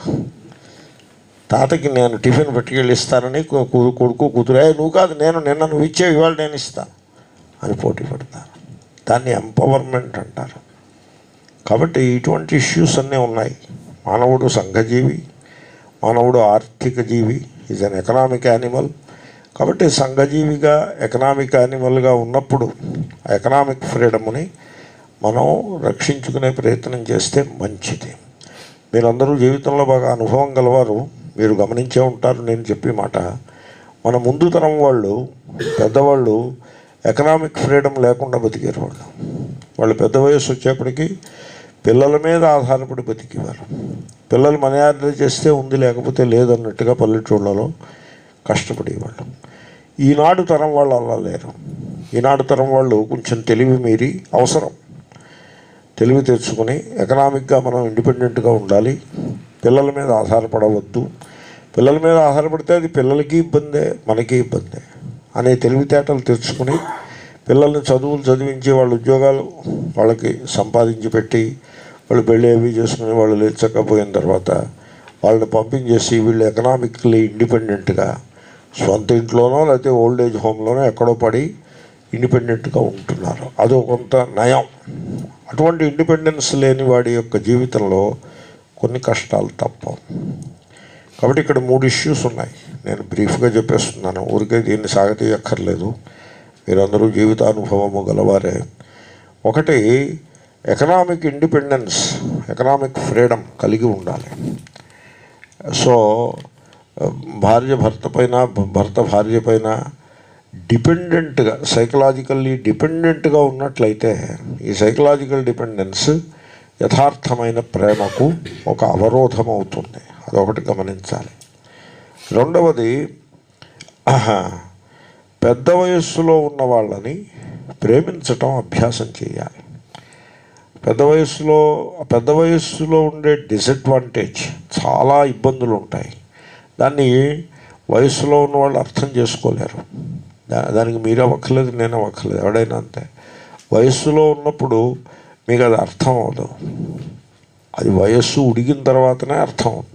తాతకి నేను టిఫిన్ పట్టుకెళ్ళి ఇస్తానని కొ- కొ- కొడుకు కూతురు "ఏయ్, నువ్వు కాదు నేను నిన్న నువ్వు ఇచ్చే ఇవాళ నేను ఇస్తాను అని పోటీ పడతారు దాన్ని ఎంపవర్మెంట్ అంటారు కాబట్టి ఇటువంటి ఇష్యూస్ అన్నీ ఉన్నాయి మానవుడు సంఘజీవి మానవుడు ఆర్థిక జీవి ఈజ్ అన్ ఎకనామిక్ యానిమల్ కాబట్టి సంఘజీవిగా ఎకనామిక్ యానిమల్గా ఉన్నప్పుడు ఆ ఎకనామిక్ ఫ్రీడమ్ని మనం రక్షించుకునే ప్రయత్నం చేస్తే మంచిది మీరందరూ జీవితంలో బాగా అనుభవం గలవారు మీరు గమనించే ఉంటారు నేను చెప్పే మాట మన ముందు తరం వాళ్ళు పెద్దవాళ్ళు ఎకనామిక్ ఫ్రీడమ్ లేకుండా బతికారు వాళ్ళు వాళ్ళు పెద్ద వయసు వచ్చేప్పటికి పిల్లల మీద ఆధారపడి బతికేవారు పిల్లలు మనీ ఆర్డర్ చేస్తే ఉంది లేకపోతే లేదన్నట్టుగా పల్లెటూళ్ళలో కష్టపడేవాళ్ళు ఈనాడు తరం వాళ్ళు అలా లేరు ఈనాడు తరం వాళ్ళు కొంచెం తెలివి మీరి అవసరం తెలివి తెచ్చుకొని ఎకనామిక్గా మనం ఇండిపెండెంట్గా ఉండాలి పిల్లల మీద ఆధారపడవద్దు పిల్లల మీద ఆధారపడితే అది పిల్లలకి ఇబ్బందే మనకి ఇబ్బందే అనే తెలివితేటలు తెచ్చుకుని పిల్లల్ని చదువులు చదివించి వాళ్ళ ఉద్యోగాలు వాళ్ళకి సంపాదించి పెట్టి వాళ్ళు పెళ్ళి అవి చేసుకుని వాళ్ళు లేచకపోయిన తర్వాత వాళ్ళని పంపించేసి వీళ్ళు ఎకనామిక్లీ ఇండిపెండెంట్గా సొంత ఇంట్లోనో లేకపోతే ఓల్డ్ ఏజ్ హోమ్లోనో ఎక్కడో పడి ఇండిపెండెంట్గా ఉంటున్నారు అదో కొంత నయం అటువంటి ఇండిపెండెన్స్ లేని వాడి యొక్క జీవితంలో కొన్ని కష్టాలు తప్పవు కాబట్టి ఇక్కడ మూడు ఇష్యూస్ ఉన్నాయి నేను బ్రీఫ్గా చెప్పేస్తున్నాను ఊరికే దీన్ని సాగతీయక్కర్లేదు మీరందరూ జీవితానుభవము గలవారే ఒకటి ఎకనామిక్ ఇండిపెండెన్స్ ఎకనామిక్ ఫ్రీడమ్ కలిగి ఉండాలి సో భార్య భర్త పైన భర్త భార్య పైన డిపెండెంట్గా సైకలాజికల్లీ డిపెండెంట్గా ఉన్నట్లయితే ఈ సైకలాజికల్ డిపెండెన్స్ యథార్థమైన ప్రేమకు ఒక అవరోధం అవుతుంది అదొకటి గమనించాలి రెండవది ఆహా, పెద్ద వయస్సులో ఉన్న వాళ్ళని ప్రేమించటం అభ్యాసం చేయాలి పెద్ద వయస్సులో పెద్ద వయస్సులో ఉండే డిసడ్వాంటేజ్ చాలా ఇబ్బందులు ఉంటాయి దాన్ని వయస్సులో ఉన్న వాళ్ళు అర్థం చేసుకోలేరు దా- దానికి మీరు అవ్వక్కర్లేదు నేను అవ్వక్కర్లేదు ఎవడైనా అంతే వయస్సులో ఉన్నప్పుడు మీకు అది అర్థం అవ్వదు అది వయస్సు ఉడిగిన తర్వాతనే అర్థం అవుతుంది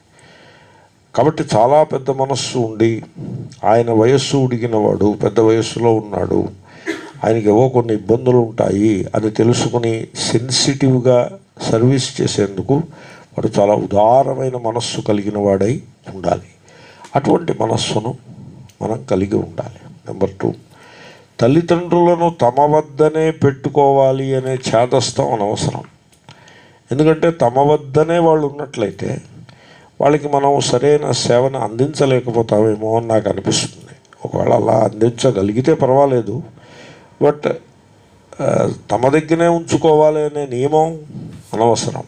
కాబట్టి చాలా పెద్ద మనస్సు ఉండి ఆయన వయస్సు ఉడిగినవాడు పెద్ద వయస్సులో ఉన్నాడు ఆయనకి ఏవో కొన్ని ఇబ్బందులు ఉంటాయి అని తెలుసుకుని సెన్సిటివ్గా సర్వీస్ చేసేందుకు వాడు చాలా ఉదారమైన మనస్సు కలిగిన వాడై ఉండాలి అటువంటి మనస్సును మనం కలిగి ఉండాలి నెంబర్ టూ తల్లిదండ్రులను తమ వద్దనే పెట్టుకోవాలి అనే ఛాదస్థం అనవసరం ఎందుకంటే తమ వద్దనే వాళ్ళు ఉన్నట్లయితే వాళ్ళకి మనం సరైన సేవను అందించలేకపోతామేమో అని నాకు అనిపిస్తుంది ఒకవేళ అలా అందించగలిగితే పర్వాలేదు బట్ ఆ, తమ దగ్గరే ఉంచుకోవాలి అనే నియమం అనవసరం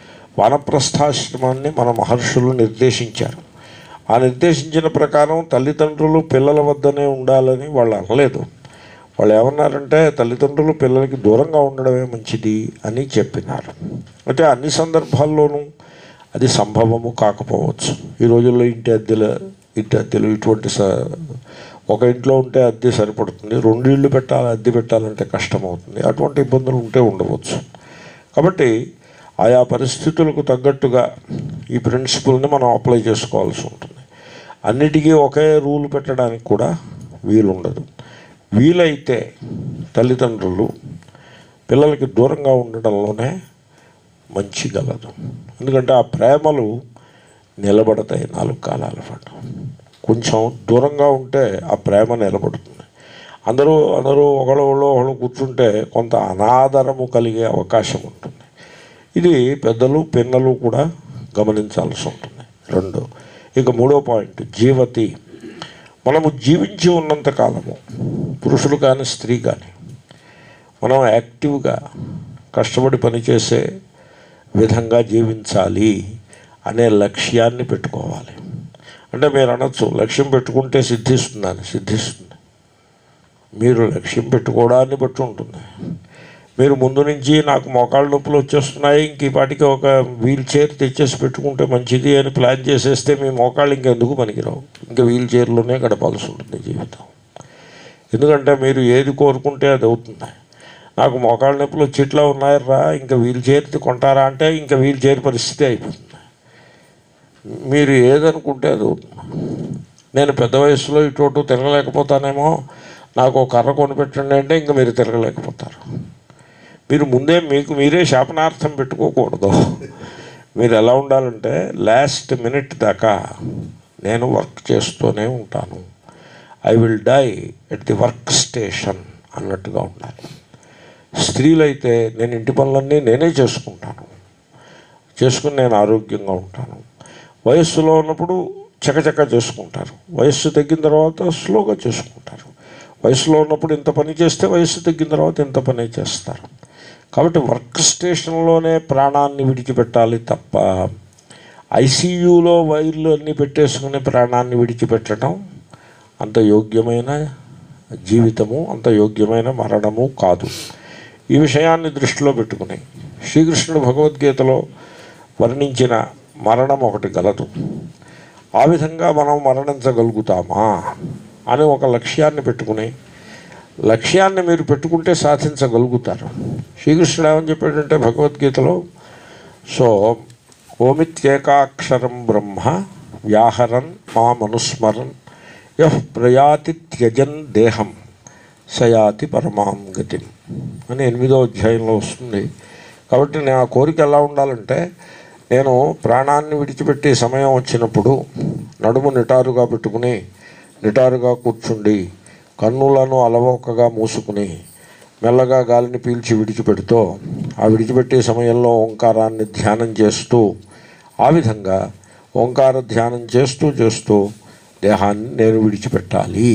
వానప్రస్థాశ్రమాన్ని మన మహర్షులు నిర్దేశించారు ఆ నిర్దేశించిన ప్రకారం తల్లిదండ్రులు పిల్లల వద్దనే ఉండాలని వాళ్ళు అనలేదు వాళ్ళు ఏమన్నారంటే తల్లిదండ్రులు పిల్లలకి దూరంగా ఉండడమే మంచిది అని చెప్పినారు అయితే అన్ని సందర్భాల్లోనూ అది సంభవము కాకపోవచ్చు ఈ రోజుల్లో ఇంటి అద్దెల ఇంటి అద్దెలు ఇటువంటి స ఒక ఇంట్లో ఉంటే అద్దె సరిపడుతుంది రెండు ఇళ్ళు పెట్టాలి అద్దె పెట్టాలంటే కష్టమవుతుంది అటువంటి ఇబ్బందులు ఉంటే ఉండవచ్చు కాబట్టి ఆయా పరిస్థితులకు తగ్గట్టుగా ఈ ప్రిన్సిపల్ని మనం అప్లై చేసుకోవాల్సి ఉంటుంది అన్నిటికీ ఒకే రూల్ పెట్టడానికి కూడా వీలుండదు వీలైతే తల్లిదండ్రులు పిల్లలకి దూరంగా ఉండడంలోనే మంచి గలదు ఎందుకంటే ఆ ప్రేమలు నిలబడతాయి నాలుగు కాలాల పాటు కొంచెం దూరంగా ఉంటే ఆ ప్రేమ నిలబడుతుంది అందరూ అందరూ ఒకళ్ళు ఒకళ్ళు కూర్చుంటే కొంత అనాదరము కలిగే అవకాశం ఉంటుంది ఇది పెద్దలు పిన్నలు కూడా గమనించాల్సి ఉంటుంది రెండు ఇక మూడో పాయింట్ జీవతి మనము జీవించి ఉన్నంత కాలము పురుషులు కానీ స్త్రీ కానీ మనం యాక్టివ్గా కష్టపడి పనిచేసే విధంగా జీవించాలి అనే లక్ష్యాన్ని పెట్టుకోవాలి అంటే మీరు అనొచ్చు లక్ష్యం పెట్టుకుంటే సిద్ధిస్తుందని సిద్ధిస్తుంది మీరు లక్ష్యం పెట్టుకోవడాన్ని బట్టి ఉంటుంది మీరు ముందు నుంచి నాకు మోకాళ్ళ నొప్పులు వచ్చేస్తున్నాయి ఇంక ఈ పాటికి ఒక వీల్ చైర్ తెచ్చేసి పెట్టుకుంటే మంచిది అని ప్లాన్ చేసేస్తే మీ మోకాళ్ళు ఇంకెందుకు పనికిరావు ఇంకా వీల్ చైర్లోనే గడపాల్సి ఉంటుంది జీవితం ఎందుకంటే మీరు ఏది కోరుకుంటే అది అవుతుంది నాకు మోకాళ్ళ నొప్పులు వచ్చి ఇట్లా ఉన్నాయరా ఇంకా వీల్ చైర్ కొంటారా అంటే ఇంకా వీల్ చైర్ పరిస్థితి అయిపోతుంది మీరు ఏదనుకుంటే అది అవుతుంది నేను పెద్ద వయసులో ఇటు తిరగలేకపోతానేమో నాకు ఒక కర్ర కొనిపెట్టండి అంటే ఇంకా మీరు తిరగలేకపోతారు మీరు ముందే మీకు మీరే శాపనార్థం పెట్టుకోకూడదు మీరు ఎలా ఉండాలంటే లాస్ట్ మినిట్ దాకా నేను వర్క్ చేస్తూనే ఉంటాను I will die at the work station అన్నట్టుగా ఉండాలి స్త్రీలైతే నేను ఇంటి పనులన్నీ నేనే చేసుకుంటాను చేసుకుని నేను ఆరోగ్యంగా ఉంటాను వయస్సులో ఉన్నప్పుడు చకచక చేసుకుంటారు వయస్సు తగ్గిన తర్వాత స్లోగా చేసుకుంటారు వయసులో ఉన్నప్పుడు ఇంత పని చేస్తే వయస్సు తగ్గిన తర్వాత ఇంత పని చేస్తారు కాబట్టి వర్క్ స్టేషన్లోనే ప్రాణాన్ని విడిచిపెట్టాలి తప్ప ఐసీయూలో వైర్లు అన్నీ పెట్టేసుకుని ప్రాణాన్ని విడిచిపెట్టడం అంత యోగ్యమైన జీవితము అంత యోగ్యమైన మరణము కాదు ఈ విషయాన్ని దృష్టిలో పెట్టుకుని శ్రీకృష్ణుడు భగవద్గీతలో వర్ణించిన మరణం ఒకటి గలదు ఆ విధంగా మనం మరణించగలుగుతామా అని ఒక లక్ష్యాన్ని పెట్టుకుని లక్ష్యాన్ని మీరు పెట్టుకుంటే సాధించగలుగుతారు శ్రీకృష్ణుడు ఏమని చెప్పాడంటే భగవద్గీతలో సో ఓమిత్యేకాక్షరం బ్రహ్మ వ్యాహరన్ మా మనుస్మరన్ యః ప్రయాతి త్యజన్ దేహం సయాతి పరమాం గతిం అని ఎనిమిదో అధ్యాయంలో వస్తుంది కాబట్టి నా కోరిక ఎలా ఉండాలంటే నేను ప్రాణాన్ని విడిచిపెట్టే సమయం వచ్చినప్పుడు నడుము నిటారుగా పెట్టుకుని నిటారుగా కూర్చుండి కన్నులను అలవోకగా మూసుకుని మెల్లగా గాలిని పీల్చి విడిచిపెడుతూ ఆ విడిచిపెట్టే సమయంలో ఓంకారాన్ని ధ్యానం చేస్తూ ఆ విధంగా ఓంకార ధ్యానం చేస్తూ చేస్తూ దేహాన్ని నేను విడిచిపెట్టాలి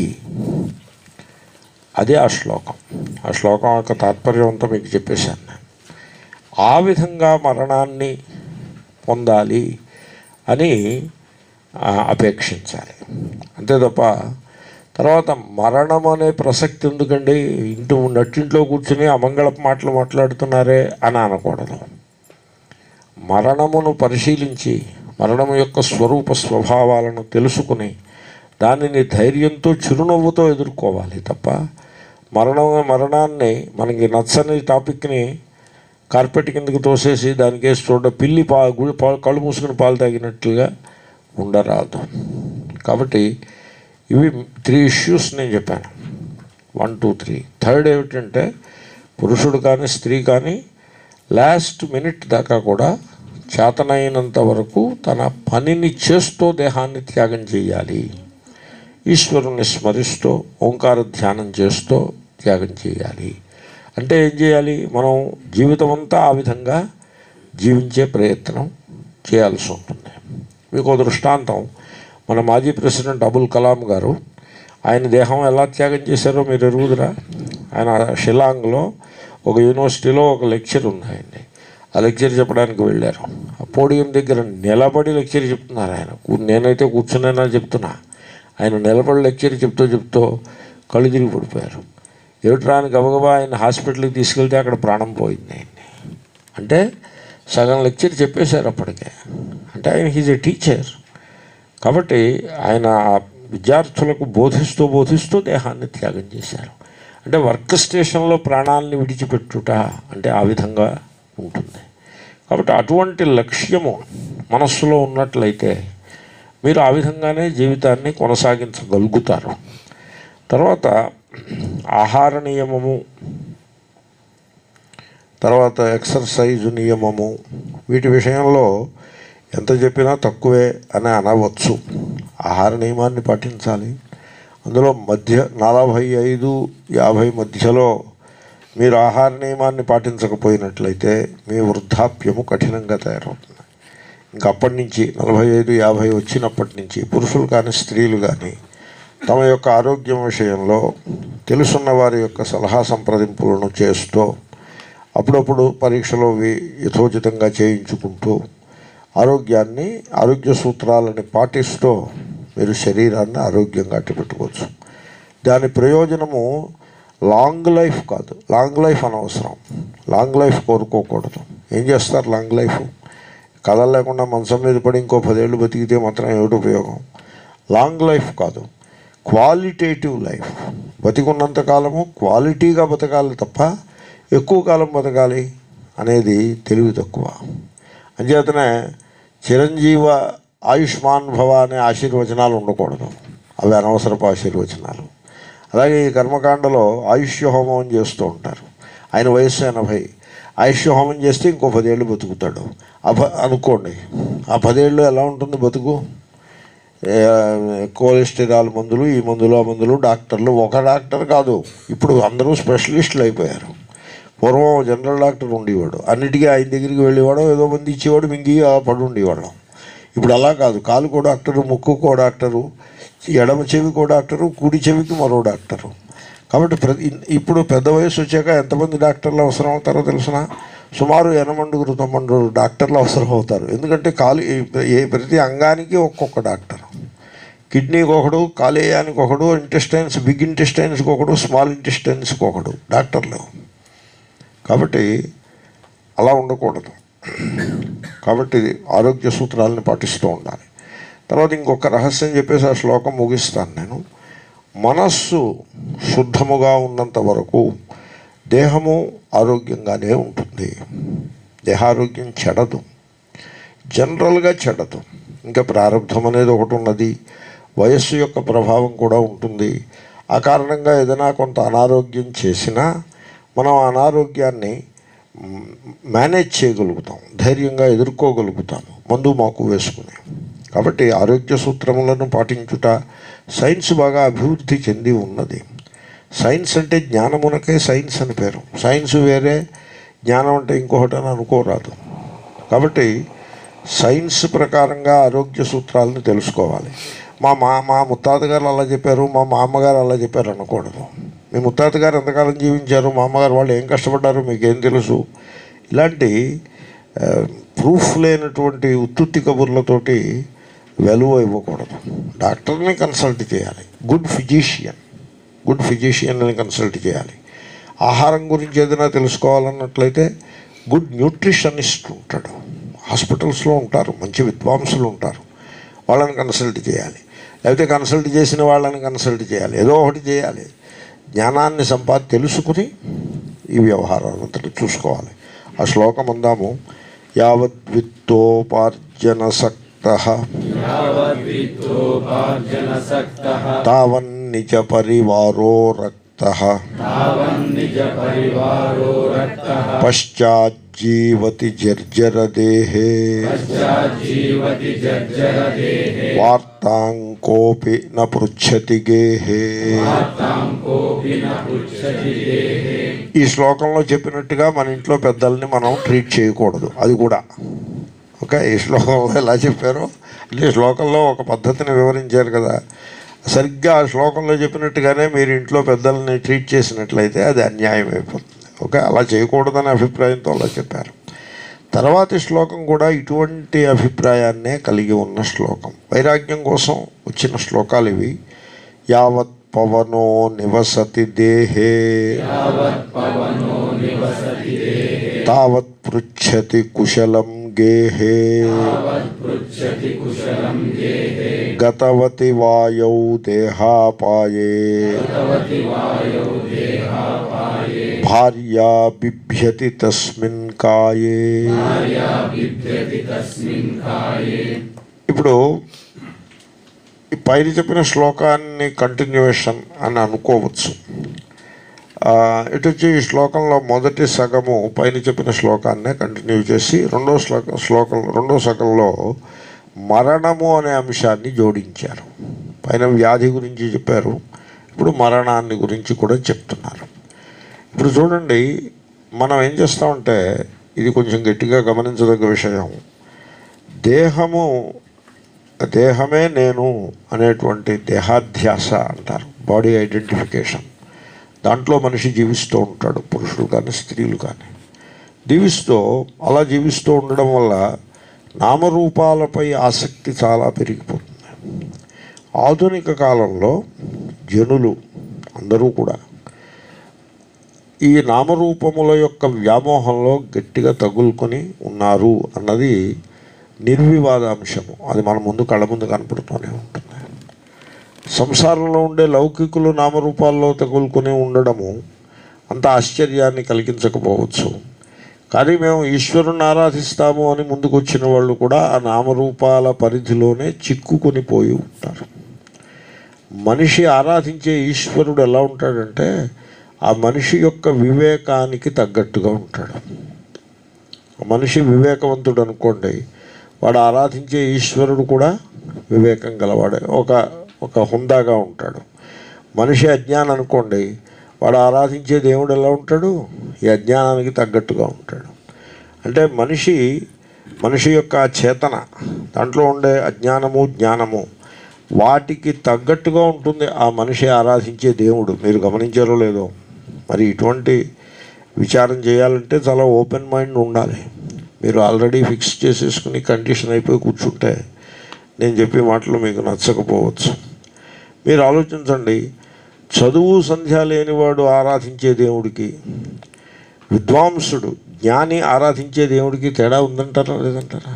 అదే ఆ శ్లోకం ఆ శ్లోకం యొక్క తాత్పర్యం అంతా మీకు చెప్పేశాను నేను ఆ విధంగా మరణాన్ని పొందాలి అని ఆ, అపేక్షించాలి అంతే తప్ప తర్వాత మరణం అనే ప్రసక్తి ఎందుకండి ఇంటి నట్టింట్లో కూర్చుని అమంగళపు మాటలు మాట్లాడుతున్నారే అని అనకూడదు మరణమును పరిశీలించి మరణం యొక్క స్వరూప స్వభావాలను తెలుసుకుని దానిని ధైర్యంతో చిరునవ్వుతో ఎదుర్కోవాలి తప్ప మరణం మరణాన్ని మనకి నచ్చని టాపిక్ని కార్పెట్ కిందకి తోసేసి దానికి వేసి చూడ పిల్లి పా గుడి పా కళ్ళు మూసుకుని పాలు తాగినట్లుగా ఉండరాదు కాబట్టి ఇవి త్రీ ఇష్యూస్ నేను చెప్పాను వన్ టూ త్రీ థర్డ్ ఏమిటంటే పురుషుడు కానీ స్త్రీ కానీ లాస్ట్ మినిట్ దాకా కూడా చేతనైనంత వరకు తన పనిని చేస్తూ దేహాన్ని త్యాగం చేయాలి ఈశ్వరుని స్మరిస్తూ ఓంకార ధ్యానం చేస్తూ త్యాగం చేయాలి అంటే ఏం చేయాలి మనం జీవితం అంతా ఆ విధంగా జీవించే ప్రయత్నం చేయాల్సి ఉంటుంది మీకు ఒక దృష్టాంతం మన మాజీ ప్రెసిడెంట్ అబుల్ కలాం గారు ఆయన దేహం ఎలా త్యాగం చేశారో మీరు ఎరుగుదరా ఆయన షిలాంగ్లో ఒక యూనివర్సిటీలో ఒక లెక్చర్ ఉంది ఆయన్ని ఆ లెక్చర్ చెప్పడానికి వెళ్ళారు ఆ పోడియం దగ్గర నిలబడి లెక్చర్ చెప్తున్నారు ఆయన కూ- నేనైతే కూర్చునేనా చెప్తున్నా ఆయన నిలబడి లెక్చర్ చెప్తూ చెప్తూ కళ్ళు తిరిగి పడిపోయారు ఏమిట్రా అని గబగబా ఆయన హాస్పిటల్కి తీసుకెళ్తే అక్కడ ప్రాణం పోయింది ఆయన్ని అంటే సగం లెక్చర్ చెప్పేశారు అప్పటికే అంటే ఆయన హీజ్ ఎ టీచర్ కాబట్టి ఆయన ఆ విద్యార్థులకు బోధిస్తూ బోధిస్తూ దేహాన్ని త్యాగం చేశారు అంటే వర్క్ స్టేషన్లో ప్రాణాలని విడిచిపెట్టుట అంటే ఆ విధంగా ఉంటుంది కాబట్టి అటువంటి లక్ష్యము మనస్సులో ఉన్నట్లయితే మీరు ఆ విధంగానే జీవితాన్ని కొనసాగించగలుగుతారు తర్వాత ఆహార నియమము తర్వాత ఎక్సర్సైజ్ నియమము వీటి విషయంలో ఎంత చెప్పినా తక్కువే అని అనవచ్చు ఆహార నియమాన్ని పాటించాలి అందులో మధ్య నలభై ఐదు యాభై మధ్యలో మీరు ఆహార నియమాన్ని పాటించకపోయినట్లయితే మీ వృద్ధాప్యము కఠినంగా తయారవుతుంది ఇంకా అప్పటి నుంచి నలభై ఐదు యాభై వచ్చినప్పటి నుంచి పురుషులు కానీ స్త్రీలు కానీ తమ యొక్క ఆరోగ్యం విషయంలో తెలుసున్న వారి యొక్క సలహా సంప్రదింపులను చేస్తూ అప్పుడప్పుడు పరీక్షలు అవి యథోచితంగా చేయించుకుంటూ ఆరోగ్యాన్ని ఆరోగ్య సూత్రాలని పాటిస్తూ మీరు శరీరాన్ని ఆరోగ్యంగా అట్టిపెట్టుకోవచ్చు దాని ప్రయోజనము లాంగ్ లైఫ్ కాదు లాంగ్ లైఫ్ అనవసరం లాంగ్ లైఫ్ కోరుకోకూడదు ఏం చేస్తారు లాంగ్ లైఫ్ కథలు లేకుండా మంచం మీద పడి ఇంకో పదేళ్ళు బతికితే మాత్రం ఏమిటి ఉపయోగం లాంగ్ లైఫ్ కాదు క్వాలిటేటివ్ లైఫ్ బతికున్నంత కాలము క్వాలిటీగా బతకాలి తప్ప ఎక్కువ కాలం బతకాలి అనేది తెలివి తక్కువ అంచేతనే చిరంజీవ ఆయుష్మాన్ భవ అనే ఆశీర్వచనాలు ఉండకూడదు అవి అనవసరపు ఆశీర్వచనాలు అలాగే ఈ కర్మకాండలో ఆయుష్య హోమం చేస్తూ ఉంటారు ఆయన వయస్సు ఎనభై ఆయుష్య హోమం చేస్తే ఇంకో పదేళ్ళు బతుకుతాడు ఆ ప అనుకోండి ఆ పదేళ్ళు ఎలా ఉంటుంది బతుకు ఏ, కొలెస్టరాల్ మందులు ఈ మందులు ఆ మందులు డాక్టర్లు ఒక డాక్టర్ కాదు ఇప్పుడు అందరూ స్పెషలిస్టులు అయిపోయారు పూర్వం జనరల్ డాక్టర్ ఉండేవాడు అన్నిటికీ ఆయన దగ్గరికి వెళ్ళేవాడు ఏదో మంది ఇచ్చేవాడు మింగి ఆ పడి ఉండేవాళ్ళం ఇప్పుడు అలా కాదు కాలుకో డాక్టరు ముక్కుకో డాక్టరు ఎడమ చెవికో డాక్టరు కుడి చెవికి మరో డాక్టరు కాబట్టి ప్రతి ఇప్పుడు పెద్ద వయసు వచ్చాక ఎంతమంది డాక్టర్లు అవసరం అవుతారో తెలిసిన సుమారు ఎనమండుగురు తొమ్మండుగురు డాక్టర్లు అవసరం అవుతారు ఎందుకంటే కాలు ఏ ప్రతి అంగానికి ఒక్కొక్క డాక్టర్ కిడ్నీకి ఒకడు కాలేయానికి ఒకడు ఇంటెస్టైన్స్ బిగ్ ఇంటెస్టైన్స్కి ఒకడు స్మాల్ ఇంటెస్టైన్స్కి ఒకడు డాక్టర్లు కాబట్టి అలా ఉండకూడదు కాబట్టి ఆరోగ్య సూత్రాలను పాటిస్తూ ఉండాలి తర్వాత ఇంకొక రహస్యం చెప్పేసి ఆ శ్లోకం ముగిస్తాను నేను మనస్సు శుద్ధముగా ఉన్నంత వరకు దేహము ఆరోగ్యంగానే ఉంటుంది దేహారోగ్యం చెడదు జనరల్గా చెడదు ఇంకా ప్రారంధం అనేది ఒకటి ఉన్నది వయస్సు యొక్క ప్రభావం కూడా ఉంటుంది ఆ కారణంగా ఏదైనా కొంత అనారోగ్యం చేసినా మనం ఆ అనారోగ్యాన్ని మ్, మేనేజ్ చేయగలుగుతాం ధైర్యంగా ఎదుర్కోగలుగుతాము మందు మాకు వేసుకుని కాబట్టి ఆరోగ్య సూత్రములను పాటించుట సైన్స్ బాగా అభివృద్ధి చెంది ఉన్నది సైన్స్ అంటే జ్ఞానమునకే సైన్స్ అని పేరు సైన్స్ వేరే జ్ఞానం అంటే ఇంకొకటి అని అనుకోరాదు కాబట్టి సైన్స్ ప్రకారంగా ఆరోగ్య సూత్రాలను తెలుసుకోవాలి మా మా మా ముత్తాత గారు అలా చెప్పారు మా మామగారు అలా చెప్పారు అనకూడదు మీ ముత్తాత గారు ఎంతకాలం జీవించారు మా అమ్మగారు వాళ్ళు ఏం కష్టపడ్డారు మీకేం తెలుసు ఇలాంటి ఆ, ప్రూఫ్ లేనటువంటి ఉత్తుత్తి కబుర్లతోటి వెలువ ఇవ్వకూడదు డాక్టర్ని కన్సల్ట్ చేయాలి గుడ్ ఫిజిషియన్ గుడ్ ఫిజిషియన్ని కన్సల్ట్ చేయాలి ఆహారం గురించి ఏదైనా తెలుసుకోవాలన్నట్లయితే గుడ్ న్యూట్రిషనిస్ట్ ఉంటాడు హాస్పిటల్స్లో ఉంటారు మంచి విద్వాంసులు ఉంటారు వాళ్ళని కన్సల్ట్ చేయాలి లేకపోతే కన్సల్ట్ చేసిన వాళ్ళని కన్సల్ట్ చేయాలి ఏదో ఒకటి చేయాలి జ్ఞానాన్ని సంపాది తెలుసుకుని ఈ వ్యవహారాలంతటి చూసుకోవాలి ఆ శ్లోకం అందాము యావద్విత్తోపార్జన సక్త यावद्वित्तोपार्जनसक्तः తావన్నిచ పరివారో రక్త పశ్చాజ్జీవతి జర్జరదేహే జీవతి జర్జరదేహే వార్తాం కోపి న పృచ్చతి గేహే తాం కోపి న పృచ్చతి దేహే ఈ శ్లోకంలో చెప్పినట్టుగా మన ఇంట్లో పెద్దల్ని మనం ట్రీట్ చేయకూడదు అది కూడా ఓకే ఈ శ్లోకంలో ఎలా చెప్పారో అంటే ఈ శ్లోకంలో ఒక పద్ధతిని వివరించారు కదా సరిగ్గా ఆ శ్లోకంలో చెప్పినట్టుగానే మీరు ఇంట్లో పెద్దల్ని ట్రీట్ చేసినట్లయితే అది అన్యాయం అయిపోతుంది ఓకే అలా చేయకూడదనే అభిప్రాయంతో అలా చెప్పారు తర్వాతి శ్లోకం కూడా ఇటువంటి అభిప్రాయాన్నే కలిగి ఉన్న శ్లోకం వైరాగ్యం కోసం వచ్చిన శ్లోకాలు ఇవి యావత్ పవనో నివసతి దేహే పవనో నివసతి దేహే తావత్ పృచ్చతి కుశలం గేహే పృచ్చతి కుశలం గేహే గతవతి వాయౌ దేహాపాయే భవతి వాయో దేహాపాయే భార్యా బిభ్యతి తస్మిన్ కాయే భార్యా బిభ్యతి తస్మిన్ కాయే ఇప్పుడు ఈ పైన చెప్పిన శ్లోకాన్ని కంటిన్యూషన్ అని అనుకోవచ్చు ఆ, ఇటు వచ్చి ఈ శ్లోకంలో మొదటి సగము పైన చెప్పిన శ్లోకాన్నే కంటిన్యూ చేసి రెండో శ్లోక శ్లోకం రెండో సగంలో మరణము అనే అంశాన్ని జోడించారు పైన వ్యాధి గురించి చెప్పారు ఇప్పుడు మరణాన్ని గురించి కూడా చెప్తున్నారు ఇప్పుడు చూడండి మనం ఏం చేస్తామంటే ఇది కొంచెం గట్టిగా గమనించదగ్గ విషయం దేహము దేహమే నేను అనేటువంటి దేహాధ్యాస అంటారు బాడీ ఐడెంటిఫికేషన్ దాంట్లో మనిషి జీవిస్తూ ఉంటాడు పురుషులు కానీ స్త్రీలు కానీ జీవిస్తూ అలా జీవిస్తూ ఉండడం వల్ల నామరూపాలపై ఆసక్తి చాలా పెరిగిపోతుంది ఆధునిక కాలంలో జనులు అందరూ కూడా ఈ నామరూపముల యొక్క వ్యామోహంలో గట్టిగా తగులుకొని ఉన్నారు అన్నది నిర్వివాదాంశము అది మన ముందు కళ్ళ ముందు కనపడుతూనే ఉంటుంది సంసారంలో ఉండే లౌకికులు నామరూపాల్లో తగులుకొని ఉండడము అంత ఆశ్చర్యాన్ని కలిగించకపోవచ్చు కానీ మేము ఈశ్వరుని ఆరాధిస్తాము అని ముందుకు వచ్చిన వాళ్ళు కూడా ఆ నామరూపాల పరిధిలోనే చిక్కుకొని పోయి ఉంటారు మనిషి ఆరాధించే ఈశ్వరుడు ఎలా ఉంటాడంటే ఆ మనిషి యొక్క వివేకానికి తగ్గట్టుగా ఉంటాడు మనిషి వివేకవంతుడు అనుకోండి వాడు ఆరాధించే ఈశ్వరుడు కూడా వివేకం గలవాడే ఒక ఒక హుందాగా ఉంటాడు మనిషి అజ్ఞానం అనుకోండి వాడు ఆరాధించే దేవుడు ఎలా ఉంటాడు ఈ అజ్ఞానానికి తగ్గట్టుగా ఉంటాడు అంటే మనిషి మనిషి యొక్క ఆ చేతన దాంట్లో ఉండే అజ్ఞానము జ్ఞానము వాటికి తగ్గట్టుగా ఉంటుంది ఆ మనిషి ఆరాధించే దేవుడు మీరు గమనించారో లేదో మరి ఇటువంటి విచారం చేయాలంటే చాలా ఓపెన్ మైండ్ ఉండాలి మీరు ఆల్రెడీ ఫిక్స్ చేసేసుకుని కండిషన్ అయిపోయి కూర్చుంటే నేను చెప్పే మాటలు మీకు నచ్చకపోవచ్చు మీరు ఆలోచించండి చదువు సంధ్య లేనివాడు ఆరాధించే దేవుడికి విద్వాంసుడు జ్ఞాని ఆరాధించే దేవుడికి తేడా ఉందంటారా లేదంటారా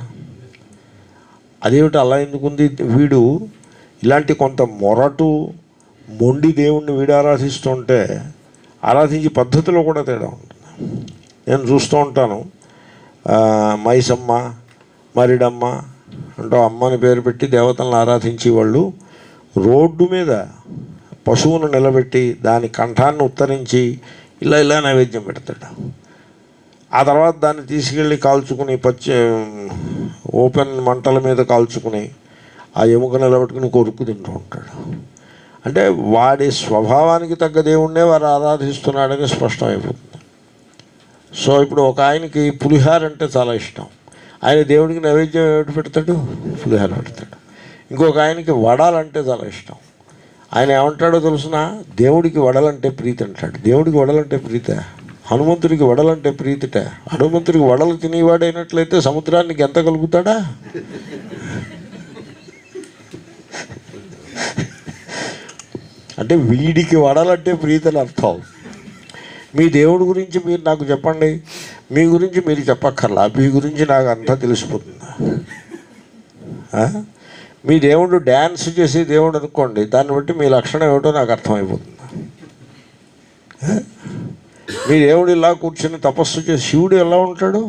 అదేమిటి అలా ఎందుకుంది వీడు ఇలాంటి కొంత మొరటు మొండి దేవుణ్ణి వీడు ఆరాధిస్తుంటే ఆరాధించే పద్ధతిలో కూడా తేడా ఉంటుంది నేను చూస్తూ ఉంటాను ఆ, మైసమ్మ మరిడమ్మ అంటూ అమ్మని పేరు పెట్టి దేవతలను ఆరాధించే వాళ్ళు రోడ్డు మీద పశువును నిలబెట్టి దాని కంఠాన్ని ఉత్తరించి ఇలా ఇలా నైవేద్యం పెడతాడు ఆ తర్వాత దాన్ని తీసుకెళ్ళి కాల్చుకుని పచ్చి ఓపెన్ మంటల మీద కాల్చుకుని ఆ ఎముక నిలబెట్టుకుని కొరుకు తింటూ ఉంటాడు అంటే వాడి స్వభావానికి తగ్గ దేవుణ్ణే వారు ఆరాధిస్తున్నాడని స్పష్టమైపోతుంది సో ఇప్పుడు ఒక ఆయనకి పులిహార అంటే చాలా ఇష్టం ఆయన దేవుడికి నైవేద్యం ఏమిటి పెడతాడు పులిహార పెడతాడు ఇంకొక ఆయనకి వడాలంటే చాలా ఇష్టం ఆయన ఏమంటాడో తెలుసిన దేవుడికి వడలంటే ప్రీతి అంటాడు దేవుడికి వడలంటే ప్రీత హనుమంతుడికి వడలంటే ప్రీతిట హనుమంతుడికి వడలు తినేవాడైనట్లయితే సముద్రానికి ఎంత కలుగుతాడా అంటే వీడికి వడలంటే ప్రీతని అర్థం మీ దేవుడి గురించి మీరు నాకు చెప్పండి మీ గురించి మీరు చెప్పక్కర్లా మీ గురించి నాకు అంతా తెలిసిపోతుంది ఆ? మీ దేవుడు డ్యాన్స్ చేసి దేవుడు అనుకోండి దాన్ని బట్టి మీ లక్షణం ఏమిటో నాకు అర్థమైపోతుంది ఆ? మీ దేవుడు ఇలా కూర్చొని తపస్సు చేసి శివుడు ఎలా ఉంటాడు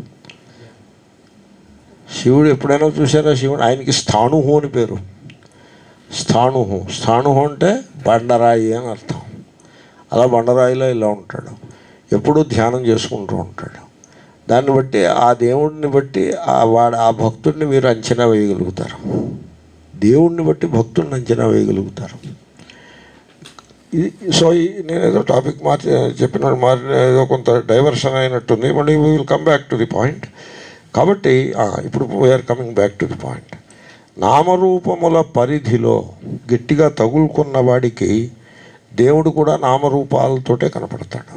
శివుడు ఎప్పుడైనా చూసారా శివుడు ఆయనకి స్థాణుహు అని పేరు స్థాణుహు స్థాణుహు అంటే బండరాయి అని అర్థం అలా బండరాయిలో ఇలా ఉంటాడు ఎప్పుడూ ధ్యానం చేసుకుంటూ ఉంటాడు దాన్ని బట్టి ఆ దేవుడిని బట్టి ఆ వాడు ఆ భక్తుడిని మీరు అంచనా వేయగలుగుతారు దేవుణ్ణి బట్టి భక్తుడిని అంచనా వేయగలుగుతారు ఇది సో ఈ- నేను ఏదో టాపిక్ మార్చి చెప్పిన మారిన ఏదో కొంత డైవర్షన్ అయినట్టుంది మళ్ళీ we will come back to the point కాబట్టి ఆ, ఇప్పుడు we are coming back to the point నామరూపముల పరిధిలో గట్టిగా తగులుకున్న వాడికి దేవుడు కూడా నామరూపాలతోటే కనపడతాడు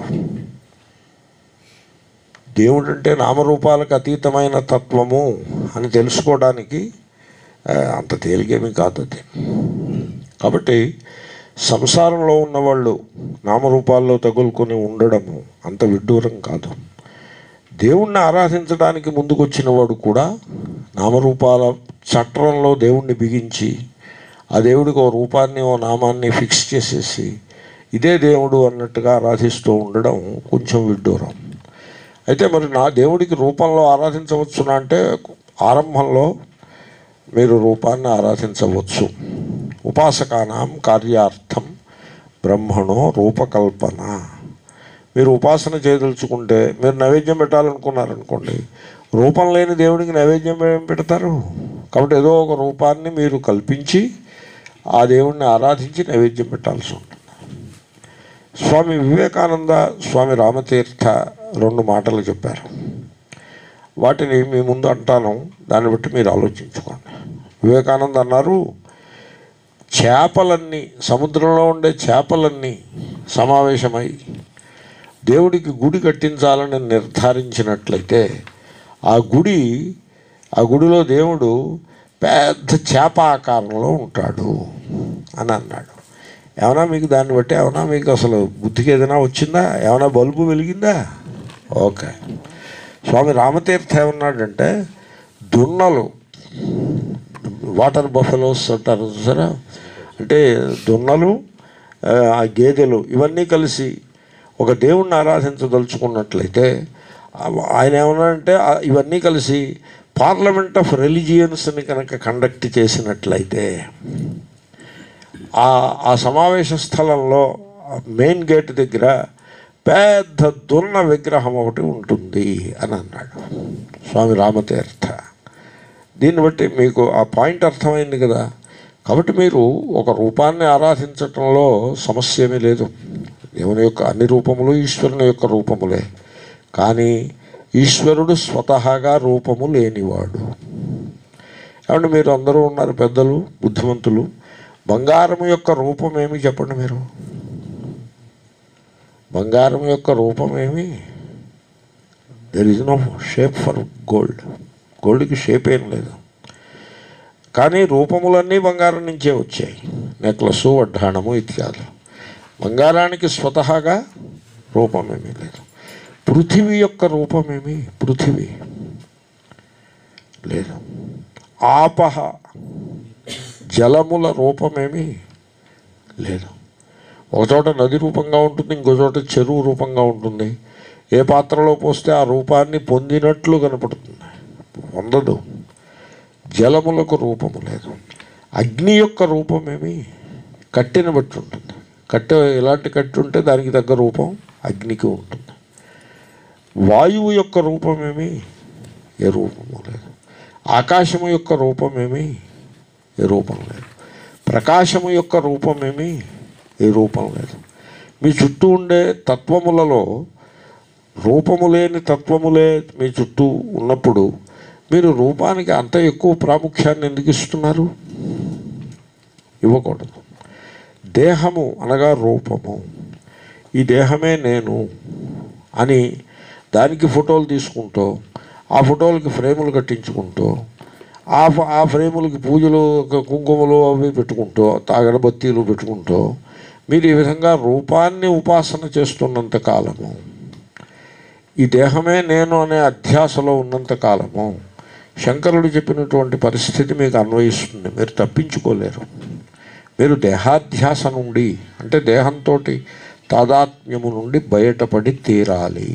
దేవుడు అంటే నామరూపాలకు అతీతమైన తత్వము అని తెలుసుకోవడానికి ఆ, అంత తేలికేమీ కాదు అది కాబట్టి సంసారంలో ఉన్నవాళ్ళు నామరూపాల్లో తగులుకొని ఉండడము అంత విడ్డూరం కాదు దేవుణ్ణి ఆరాధించడానికి ముందుకొచ్చిన వాడు కూడా నామరూపాల చట్రంలో దేవుణ్ణి బిగించి ఆ దేవుడికి ఓ రూపాన్ని ఓ నామాన్ని ఫిక్స్ చేసేసి ఇదే దేవుడు అన్నట్టుగా ఆరాధిస్తూ ఉండడం కొంచెం విడ్డూరం అయితే మరి నా దేవుడికి రూపంలో ఆరాధించవచ్చునా అంటే ఆరంభంలో మీరు రూపాన్ని ఆరాధించవచ్చు ఉపాసకానాం కార్యార్థం బ్రహ్మణో రూపకల్పన మీరు ఉపాసన చేయదలుచుకుంటే మీరు నైవేద్యం పెట్టాలనుకున్నారనుకోండి రూపం లేని దేవుడికి నైవేద్యం ఏం పెడతారు కాబట్టి ఏదో ఒక రూపాన్ని మీరు కల్పించి ఆ దేవుణ్ణి ఆరాధించి నైవేద్యం పెట్టాల్సి ఉంటుంది స్వామి వివేకానంద స్వామి రామతీర్థ రెండు మాటలు చెప్పారు వాటిని మీ ముందు అంటాను దాన్ని బట్టి మీరు ఆలోచించుకోండి వివేకానంద అన్నారు చేపలన్నీ సముద్రంలో ఉండే చేపలన్నీ సమావేశమై దేవుడికి గుడి కట్టించాలని నిర్ధారించినట్లయితే ఆ గుడి ఆ గుడిలో దేవుడు పెద్ద చేప ఆకారంలో ఉంటాడు అని అన్నాడు ఏమన్నా మీకు దాన్ని బట్టి ఏమన్నా మీకు అసలు బుద్ధికి ఏదైనా వచ్చిందా ఏమైనా బల్బు వెలిగిందా ఓకే స్వామి రామతీర్థ ఏమన్నాడంటే దున్నలు వాటర్ బఫెలోస్ అంటారు చూసారా అంటే దున్నలు ఆ, ఆ గేదెలు ఇవన్నీ కలిసి ఒక దేవుణ్ణి ఆరాధించదలుచుకున్నట్లయితే ఆ- ఆయన ఏమన్నాడంటే ఆ, ఇవన్నీ కలిసి పార్లమెంట్ ఆఫ్ రిలీజియన్స్ని కనుక కండక్ట్ చేసినట్లయితే ఆ ఆ సమావేశ స్థలంలో మెయిన్ గేట్ దగ్గర పెద్ద దున్న విగ్రహం ఒకటి ఉంటుంది అని అన్నాడు స్వామి రామతీర్థ దీన్ని బట్టి మీకు ఆ పాయింట్ అర్థమైంది కదా కాబట్టి మీరు ఒక రూపాన్ని ఆరాధించటంలో సమస్య ఏమీ లేదు దేవుని యొక్క అన్ని రూపములు ఈశ్వరుని యొక్క రూపములే కానీ ఈశ్వరుడు స్వతహాగా రూపము లేనివాడు కాబట్టి మీరు అందరూ ఉన్నారు పెద్దలు బుద్ధిమంతులు బంగారం యొక్క రూపం ఏమి చెప్పండి మీరు బంగారం యొక్క రూపం ఏమి there is no shape for gold గోల్డ్కి షేప్ ఏం లేదు కానీ రూపములన్నీ బంగారం నుంచే వచ్చాయి నెక్లెస్ వడ్డాణము ఇత్యాదులు బంగారానికి స్వతహాగా రూపమేమీ లేదు పృథివీ యొక్క రూపమేమి పృథివీ లేదు ఆపహ జలముల రూపమేమి లేదు ఒక చోట నది రూపంగా ఉంటుంది ఇంకో చోట చెరువు రూపంగా ఉంటుంది ఏ పాత్రలో పోస్తే ఆ రూపాన్ని పొందినట్లు కనపడుతుంది పొందదు జలములకు రూపము లేదు అగ్ని యొక్క రూపమేమి కట్టెని బట్టి ఉంటుంది కట్టె ఎలాంటి కట్టె ఉంటే దానికి తగ్గ రూపం అగ్నికి ఉంటుంది వాయువు యొక్క రూపమేమి ఏ రూపము లేదు ఆకాశము యొక్క రూపమేమి ఏ రూపం లేదు ప్రకాశము యొక్క రూపమేమి ఏ రూపం లేదు మీ చుట్టూ ఉండే తత్వములలో రూపము లేని తత్వములే మీ చుట్టూ ఉన్నప్పుడు మీరు రూపానికి అంత ఎక్కువ ప్రాముఖ్యాన్ని ఎందుకు ఇస్తున్నారు ఇవ్వకూడదు దేహము అనగా రూపము ఈ దేహమే నేను అని దానికి ఫోటోలు తీసుకుంటూ ఆ ఫోటోలకి ఫ్రేములు కట్టించుకుంటూ ఆ ఫ- ఆ ఫ్రేములకి పూజలు క- కుంకుమలు అవి పెట్టుకుంటూ అగరబత్తీలు పెట్టుకుంటూ మీరు ఈ విధంగా రూపాన్ని ఉపాసన చేస్తున్నంత కాలము ఈ దేహమే నేను అనే అధ్యాసలో ఉన్నంత కాలము శంకరుడు చెప్పినటువంటి పరిస్థితి మీకు అన్వయిస్తుంది మీరు తప్పించుకోలేరు మీరు దేహాధ్యాస నుండి అంటే దేహంతో తాదాత్మ్యము నుండి బయటపడి తీరాలి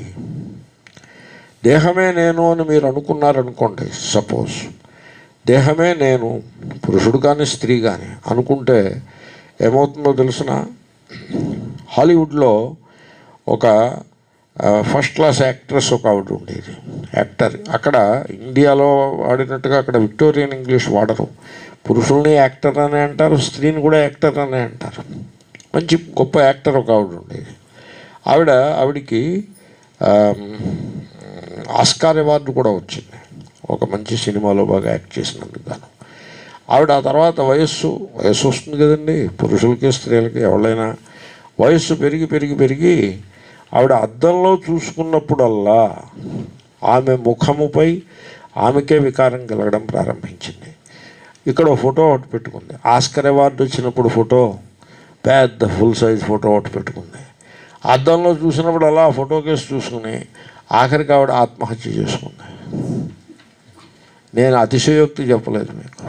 దేహమే నేను అని మీరు అనుకున్నారనుకోండి సపోజ్ దేహమే నేను పురుషుడు కానీ స్త్రీ కానీ అనుకుంటే ఏమవుతుందో తెలిసిన హాలీవుడ్లో ఒక ఆ, ఫస్ట్ క్లాస్ యాక్ట్రెస్ ఒక ఆవిడ ఉండేది యాక్టర్ అక్కడ ఇండియాలో వాడినట్టుగా అక్కడ విక్టోరియన్ ఇంగ్లీష్ వాడరు పురుషుల్ని యాక్టర్ అని అంటారు స్త్రీని కూడా యాక్టర్ అని అంటారు మంచి గొప్ప యాక్టర్ ఒక ఆవిడ ఉండేది ఆవిడ ఆవిడికి ఆమ్, ఆస్కార్ అవార్డు కూడా వచ్చింది ఒక మంచి సినిమాలో బాగా యాక్ట్ చేసినందుకు గాను ఆవిడ ఆ తర్వాత వయస్సు వయస్సు వస్తుంది కదండి పురుషులకి స్త్రీలకి ఎవరైనా వయస్సు పెరిగి పెరిగి పెరిగి ఆవిడ అద్దంలో చూసుకున్నప్పుడల్లా ఆమె ముఖముపై ఆమెకే వికారం కలగడం ప్రారంభించింది ఇక్కడ ఒక ఫోటో ఒకటి పెట్టుకుంది ఆస్కర్ అవార్డు వచ్చినప్పుడు ఫోటో పెద్ద ఫుల్ సైజ్ ఫోటో ఒకటి పెట్టుకుంది అద్దంలో చూసినప్పుడు అలా ఆ ఫోటో కేసు చూసుకుని ఆఖరికి ఆవిడ ఆత్మహత్య చేసుకుంది నేను అతిశయోక్తి చెప్పలేదు మీకు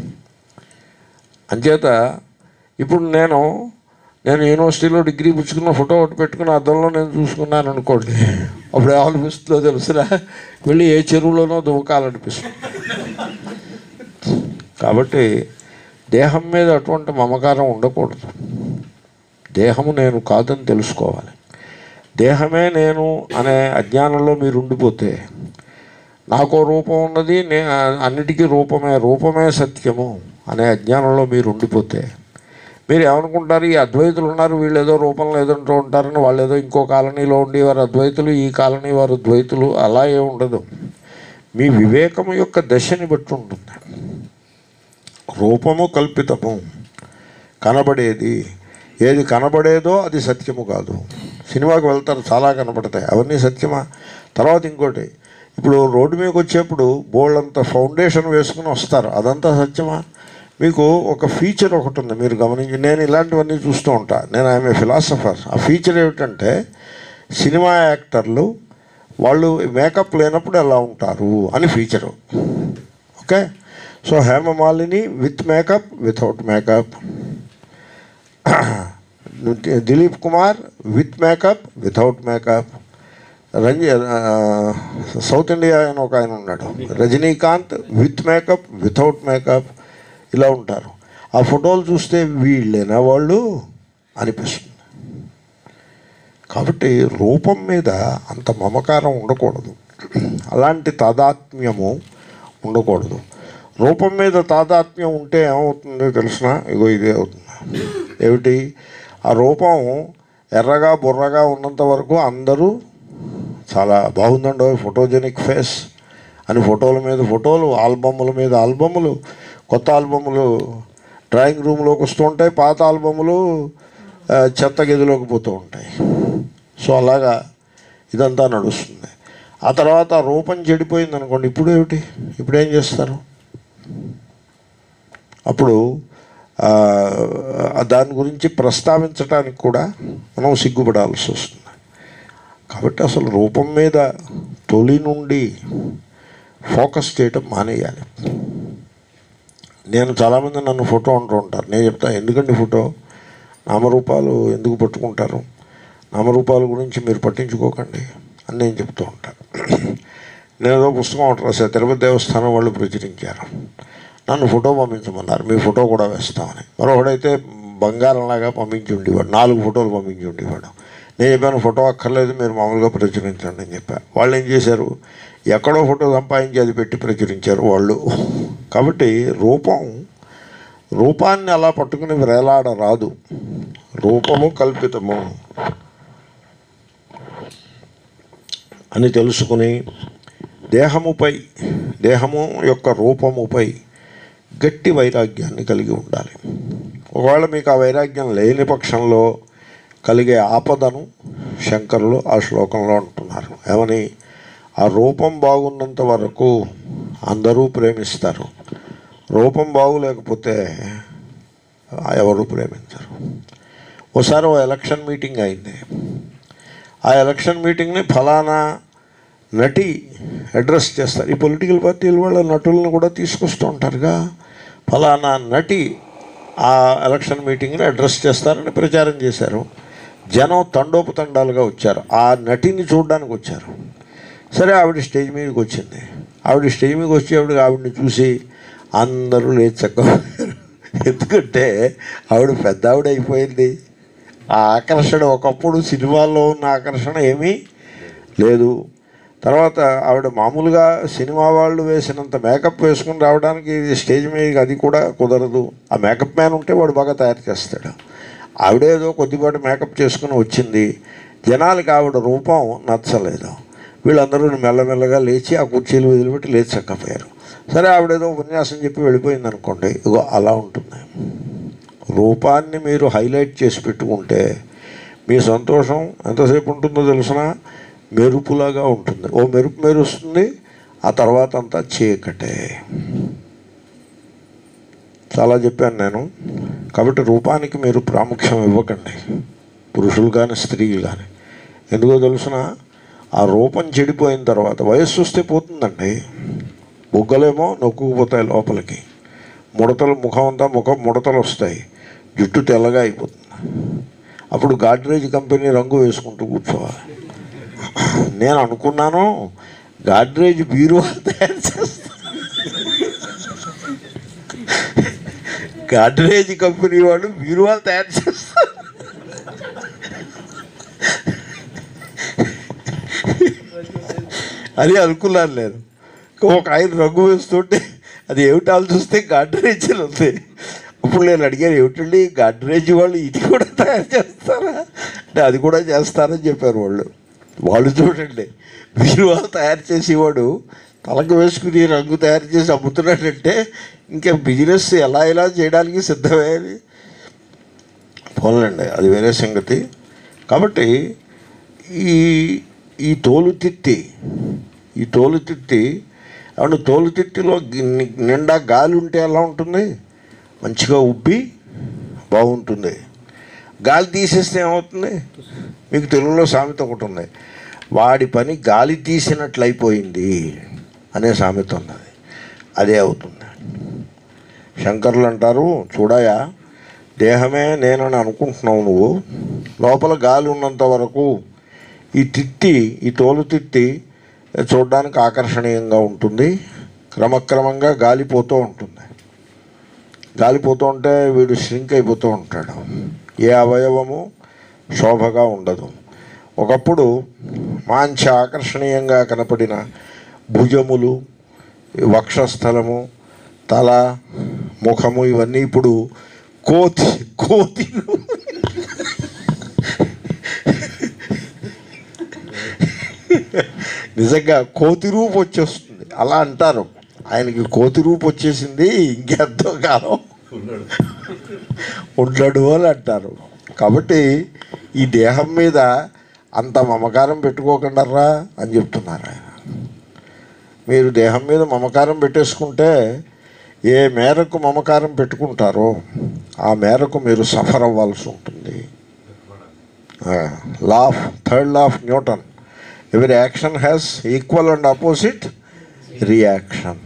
అంచేత ఇప్పుడు నేను నేను యూనివర్సిటీలో డిగ్రీ పుచ్చుకున్న ఫోటో ఒకటి పెట్టుకుని అద్దంలో నేను చూసుకున్నాను అనుకోండి అప్పుడు ఏమనిపిస్తుందో తెలుసురా వెళ్ళి ఏ చెరువులోనో దువ్వకాలనిపిస్తుంది కాబట్టి దేహం మీద అటువంటి మమకారం ఉండకూడదు దేహము నేను కాదని తెలుసుకోవాలి దేహమే నేను అనే అజ్ఞానంలో మీరు ఉండిపోతే నాకు రూపం ఉన్నది నే అన్నిటికీ రూపమే రూపమే సత్యము అనే అజ్ఞానంలో మీరు ఉండిపోతే మీరు ఏమనుకుంటారు ఈ అద్వైతులు ఉన్నారు వీళ్ళు ఏదో రూపంలో ఏదంటూ ఉంటారని వాళ్ళు ఏదో ఇంకో కాలనీలో ఉండి వారు అద్వైతులు ఈ కాలనీ వారు ద్వైతులు అలా ఏ ఉండదు మీ వివేకము యొక్క దశని బట్టి ఉంటుంది రూపము కల్పితము కనబడేది ఏది కనబడేదో అది సత్యము కాదు సినిమాకి వెళ్తారు చాలా కనబడతాయి అవన్నీ సత్యమా తర్వాత ఇంకోటి ఇప్పుడు రోడ్డు మీదకి వచ్చేప్పుడు బోళ్ళంత ఫౌండేషన్ వేసుకుని వస్తారు అదంతా సత్యమా మీకు ఒక ఫీచర్ ఒకటి ఉంది మీరు గమనించి నేను ఇలాంటివన్నీ చూస్తూ ఉంటా నేను ఆమె ఫిలాసఫర్ ఆ ఫీచర్ ఏమిటంటే సినిమా యాక్టర్లు వాళ్ళు మేకప్ లేనప్పుడు ఎలా ఉంటారు అని feature okay so Hemamalini with makeup without makeup Dilip Kumar with makeup without makeup రంజీ సౌత్ ఇండియా అని ఒక ఆయన ఉన్నాడు Rajinikanth with makeup without makeup ఇలా ఉంటారు ఆ ఫోటోలు చూస్తే వీళ్ళేనా వాళ్ళు అనిపిస్తుంది కాబట్టి రూపం మీద అంత మమకారం ఉండకూడదు అలాంటి తాదాత్మ్యము ఉండకూడదు రూపం మీద తాదాత్మ్యం ఉంటే ఏమవుతుందో తెలిసిన ఇగో ఇదే అవుతుంది ఏమిటి ఆ రూపం ఎర్రగా బుర్రగా ఉన్నంత వరకు అందరూ చాలా బాగుందండి ఫోటోజెనిక్ ఫేస్ అని ఫోటోల మీద ఫోటోలు ఆల్బమ్ల మీద ఆల్బములు కొత్త ఆల్బములు డ్రాయింగ్ రూమ్లోకి వస్తూ ఉంటాయి పాత ఆల్బములు ఆ, చెత్త గదిలోకి పోతూ ఉంటాయి సో అలాగా ఇదంతా నడుస్తుంది ఆ తర్వాత ఆ రూపం చెడిపోయింది అనుకోండి ఇప్పుడు ఏమిటి ఇప్పుడు ఏం చేస్తారు అప్పుడు ఆ, దాని గురించి ప్రస్తావించడానికి కూడా మనం సిగ్గుపడాల్సి వస్తుంది కాబట్టి అసలు రూపం మీద తొలి నుండి ఫోకస్ చేయటం మానేయాలి నేను చాలామంది నన్ను ఫోటో అంటూ ఉంటారు నేను చెప్తా ఎందుకండి ఫోటో నామరూపాలు ఎందుకు పట్టుకుంటారు నామరూపాల గురించి మీరు పట్టించుకోకండి అని నేను చెప్తూ ఉంటాను నేను ఏదో పుస్తకం ఒకటి రాశాను తిరుపతి దేవస్థానం వాళ్ళు ప్రచురించారు నన్ను ఫోటో పంపించమన్నారు మీ ఫోటో కూడా వేస్తామని మరొకడైతే బంగారంలాగా పంపించి ఉండేవాడు నాలుగు ఫోటోలు పంపించి ఉండేవాడు నేను చెప్పాను ఫోటో అక్కర్లేదు మీరు మామూలుగా ప్రచురించండి అని చెప్పాను వాళ్ళు ఏం చేశారు ఎక్కడో ఫోటో సంపాదించి అది పెట్టి ప్రచురించారు వాళ్ళు కాబట్టి రూపం రూపాన్ని అలా పట్టుకుని వేలాడ రాదు రూపము కల్పితము అని తెలుసుకుని దేహముపై దేహము యొక్క రూపముపై గట్టి వైరాగ్యాన్ని కలిగి ఉండాలి ఒకవేళ మీకు ఆ వైరాగ్యం లేని పక్షంలో కలిగే ఆపదను శంకరులు ఆ శ్లోకంలో అంటున్నారు ఏమని ఆ రూపం బాగున్నంత వరకు అందరూ ప్రేమిస్తారు రూపం బాగులేకపోతే ఎవరు ప్రేమించరు ఒకసారి ఓ ఎలక్షన్ మీటింగ్ అయింది ఆ ఎలక్షన్ మీటింగ్ని ఫలానా నటి అడ్రస్ చేస్తారు ఈ పొలిటికల్ పార్టీల వాళ్ళ నటులను కూడా తీసుకొస్తూ ఉంటారుగా ఫలానా నటి ఆ ఎలక్షన్ మీటింగ్ని అడ్రస్ చేస్తారని ప్రచారం చేశారు జనం తండోపతండాలుగా వచ్చారు ఆ నటిని చూడడానికి వచ్చారు సరే ఆవిడ స్టేజ్ మీదకి వచ్చింది ఆవిడ స్టేజ్ మీదకి వచ్చి ఆవిడ ఆవిడని చూసి అందరూ లేచక్క ఎందుకంటే ఆవిడ పెద్ద ఆవిడ అయిపోయింది ఆ ఆకర్షణ ఒకప్పుడు సినిమాల్లో ఉన్న ఆకర్షణ ఏమీ లేదు తర్వాత ఆవిడ మామూలుగా సినిమా వాళ్ళు వేసినంత మేకప్ వేసుకుని రావడానికి స్టేజ్ మీద అది కూడా కుదరదు ఆ మేకప్ మ్యాన్ ఉంటే వాడు బాగా తయారు చేస్తాడు ఆవిడేదో కొద్దిపాటి మేకప్ చేసుకుని వచ్చింది జనాలకి ఆవిడ రూపం నచ్చలేదు వీళ్ళందరూ మెల్లమెల్లగా లేచి ఆ కుర్చీలు వదిలిపెట్టి లేచి చక్కపోయారు సరే ఆవిడేదో ఉపన్యాసం చెప్పి వెళ్ళిపోయింది అనుకోండి ఇగో అలా ఉంటుంది రూపాన్ని మీరు హైలైట్ చేసి పెట్టుకుంటే మీ సంతోషం ఎంతసేపు ఉంటుందో తెలిసిన మెరుపులాగా ఉంటుంది ఓ మెరుపు మెరుస్తుంది ఆ తర్వాత అంతా చీకటే చాలా చెప్పాను నేను కాబట్టి రూపానికి మీరు ప్రాముఖ్యం ఇవ్వకండి పురుషులు కానీ స్త్రీలు కానీ ఎందుకో తెలుసిన ఆ రూపం చెడిపోయిన తర్వాత వయస్సు వస్తే పోతుందండి బుగ్గలేమో నొక్కుకుపోతాయి లోపలికి ముడతలు ముఖం అంతా ముఖం ముడతలు వస్తాయి జుట్టు తెల్లగా అయిపోతుంది అప్పుడు గాడ్రేజ్ కంపెనీ రంగు వేసుకుంటూ కూర్చోవాలి నేను అనుకున్నాను గాడ్రేజ్ బీరువా తయారు చేస్తా గాడ్రేజ్ కంపెనీ వాళ్ళు బీరువాలు తయారు చేస్తారు అది అనుకున్నాను నేను ఒక ఆయన రంగు వేస్తుంటే అది ఏమిటి వాళ్ళు చూస్తే గాడ్రేజ్ అని ఉంది అప్పుడు నేను అడిగాను ఏమిటండి గాడ్రేజ్ వాళ్ళు ఇది కూడా తయారు చేస్తారా అంటే అది కూడా చేస్తారని చెప్పారు వాళ్ళు వాళ్ళు చూడండి మీరు వాళ్ళు తయారు చేసేవాడు తలకు వేసుకుని రంగు తయారు చేసి అమ్ముతున్నాడంటే ఇంకా బిజినెస్ ఎలా ఎలా చేయడానికి సిద్ధమే అని పోలండి అది వేరే సంగతి కాబట్టి ఈ ఈ తోలు తిత్తి ఈ తోలు తిత్తి అవును తోలు తిత్తిలో గి- నిండా గాలి ఉంటే ఎలా ఉంటుంది మంచిగా ఉబ్బి బాగుంటుంది గాలి తీసేస్తే ఏమవుతుంది మీకు తెలుగులో సామెత ఒకటి ఉంది వాడి పని గాలి తీసినట్లు అయిపోయింది అనే సామెత ఉన్నది అదే అవుతుంది శంకర్లు అంటారు చూడాయా దేహమే నేనని అనుకుంటున్నావు నువ్వు లోపల గాలి ఉన్నంత వరకు ఈ తిత్తి ఈ తోలు తిత్తి చూడడానికి ఆకర్షణీయంగా ఉంటుంది క్రమక్రమంగా గాలిపోతూ ఉంటుంది గాలిపోతూ ఉంటే వీడు ష్రింక్ అయిపోతూ ఉంటాడు ఏ అవయవము శోభగా ఉండదు ఒకప్పుడు మంచి ఆకర్షణీయంగా కనపడిన భుజములు వక్షస్థలము తల ముఖము ఇవన్నీ ఇప్పుడు కోతి కోతిలు నిజంగా కోతి రూపు వచ్చేస్తుంది అలా అంటారు ఆయనకి కోతి రూపు వచ్చేసింది ఇంకెంతో కాలం ఉండడు అని అంటారు కాబట్టి ఈ దేహం మీద అంత మమకారం పెట్టుకోకుండా రా అని చెప్తున్నారు ఆయన మీరు దేహం మీద మమకారం పెట్టేసుకుంటే ఏ మేరకు మమకారం పెట్టుకుంటారో ఆ మేరకు మీరు సఫర్ అవ్వాల్సి ఉంటుంది law of third law of Newton every action has equal and opposite reaction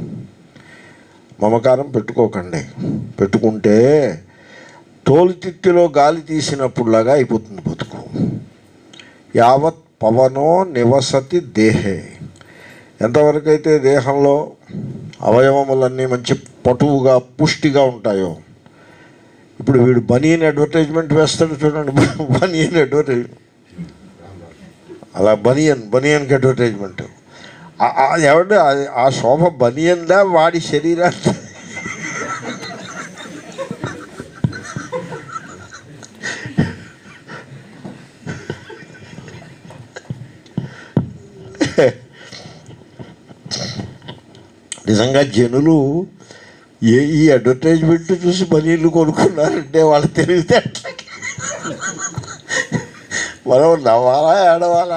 మమకారం పెట్టుకోకండి పెట్టుకుంటే తోలుతిత్తిలో గాలి తీసినప్పుడులాగా అయిపోతుంది బతుకు యావత్ పవనో నివసతి దేహే ఎంతవరకు అయితే దేహంలో అవయవములన్నీ మంచి పటువుగా పుష్టిగా ఉంటాయో ఇప్పుడు వీడు బనీన్ అడ్వర్టైజ్మెంట్ వేస్తాడు చూడండి బనియన్ అడ్వర్టైజ్మెంట్ అలా బనియన్ బనియన్కి అడ్వర్టైజ్మెంట్ ఆ- ఆ- ఎవడు ఆ- ఆ శోభ బనియన్దా వాడి శరీరాన్ని నిజంగా జనులు ఏ ఈ అడ్వర్టైజ్మెంట్ చూసి బనీళ్ళు కొనుక్కున్నారంటే వాళ్ళు తెలివితే మనం నవ్వాలా ఏడవాలా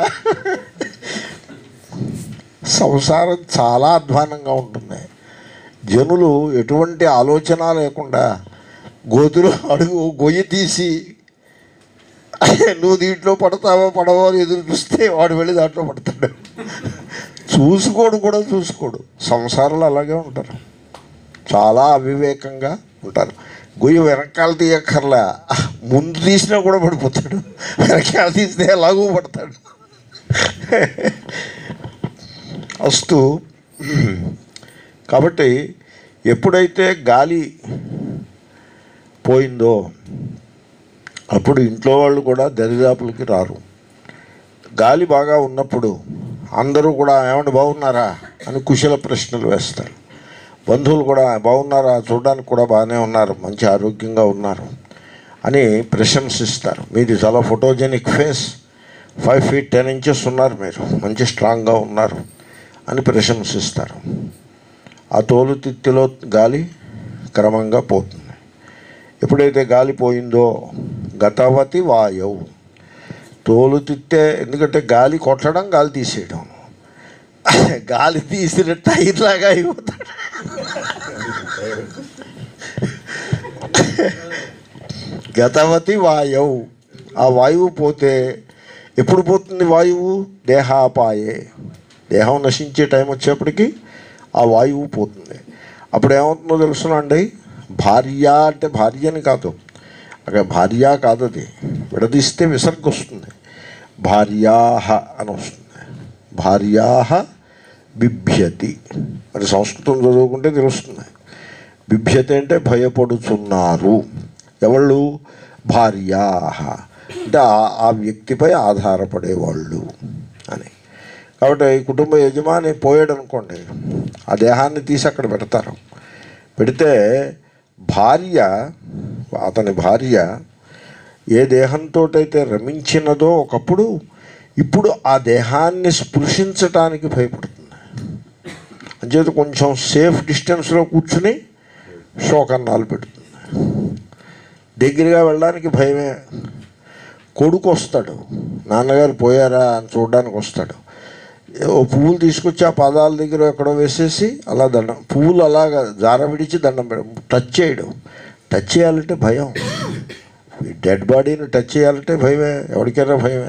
సంసారం చాలా అధ్వానంగా ఉంటుంది జనులు ఎటువంటి ఆలోచన లేకుండా గోతులు అడుగు గొయ్యి తీసి నువ్వు దీంట్లో పడతావో పడవో అని ఎదురు చూస్తే వాడు వెళ్ళి దాంట్లో పడతాడు చూసుకోడు కూడా చూసుకోడు సంసారాలు అలాగే ఉంటారు చాలా అవివేకంగా ఉంటారు గొయ్యి వెనకాల తీయక్కర్లా ముందు తీసినా కూడా పడిపోతాడు వెనకాల తీస్తే ఎలాగూ పడతాడు అస్తు కాబట్టి ఎప్పుడైతే గాలి పోయిందో అప్పుడు ఇంట్లో వాళ్ళు కూడా దరిదాపులకి రారు గాలి బాగా ఉన్నప్పుడు అందరూ కూడా ఏమండి బాగున్నారా అని కుశల ప్రశ్నలు వేస్తారు బంధువులు కూడా బాగున్నారా చూడడానికి కూడా బాగానే ఉన్నారు మంచి ఆరోగ్యంగా ఉన్నారు అని ప్రశంసిస్తారు మీది చాలా photogenic face five feet ten inches ఉన్నారు మీరు మంచి స్ట్రాంగ్గా ఉన్నారు అని ప్రశంసిస్తారు ఆ తోలు తిత్తిలో గాలి క్రమంగా పోతుంది ఎప్పుడైతే గాలి పోయిందో గతవతి వాయవు తోలు తిత్తే ఎందుకంటే గాలి కొట్టడం గాలి తీసేయడం గాలి తీసిన టైర్ లాగా అయిపోతాడు గతవతి వాయువు ఆ వాయువు పోతే ఎప్పుడు పోతుంది వాయువు దేహాపాయే దేహం నశించే టైం వచ్చేప్పటికి ఆ వాయువు పోతుంది అప్పుడు ఏమవుతుందో తెలుసునండి భార్య అంటే భార్య అని కాదు అక్కడ భార్య కాదు అది విడదీస్తే విసర్గ వస్తుంది భార్యాహ అని వస్తుంది భార్యాహ బిభ్యతి మరి సంస్కృతం చదువుకుంటే తెలుస్తుంది బిభ్యతి అంటే భయపడుతున్నారు ఎవళ్ళు భార్యాహ అంటే ఆ- ఆ వ్యక్తిపై ఆధారపడేవాళ్ళు అని కాబట్టి ఈ కుటుంబ యజమాని పోయాడు అనుకోండి ఆ దేహాన్ని తీసి అక్కడ పెడతారు పెడితే భార్య అతని భార్య ఏ దేహంతో అయితే రమించినదో ఒకప్పుడు ఇప్పుడు ఆ దేహాన్ని స్పృశించటానికి భయపడుతుంది అంచేత కొంచెం సేఫ్ డిస్టెన్స్లో కూర్చుని శోకన్నాలు పెడుతుంది దగ్గరగా వెళ్ళడానికి భయమే కొడుకు వస్తాడు నాన్నగారు పోయారా అని చూడడానికి వస్తాడు ఓ పువ్వులు తీసుకొచ్చి ఆ పాదాల దగ్గర ఎక్కడో వేసేసి అలా దండం పువ్వులు అలాగా జార విడిచి దండం పెడ టచ్ చేయడం టచ్ చేయాలంటే భయం డెడ్ బాడీని టచ్ చేయాలంటే భయమే ఎవరికైనా భయమే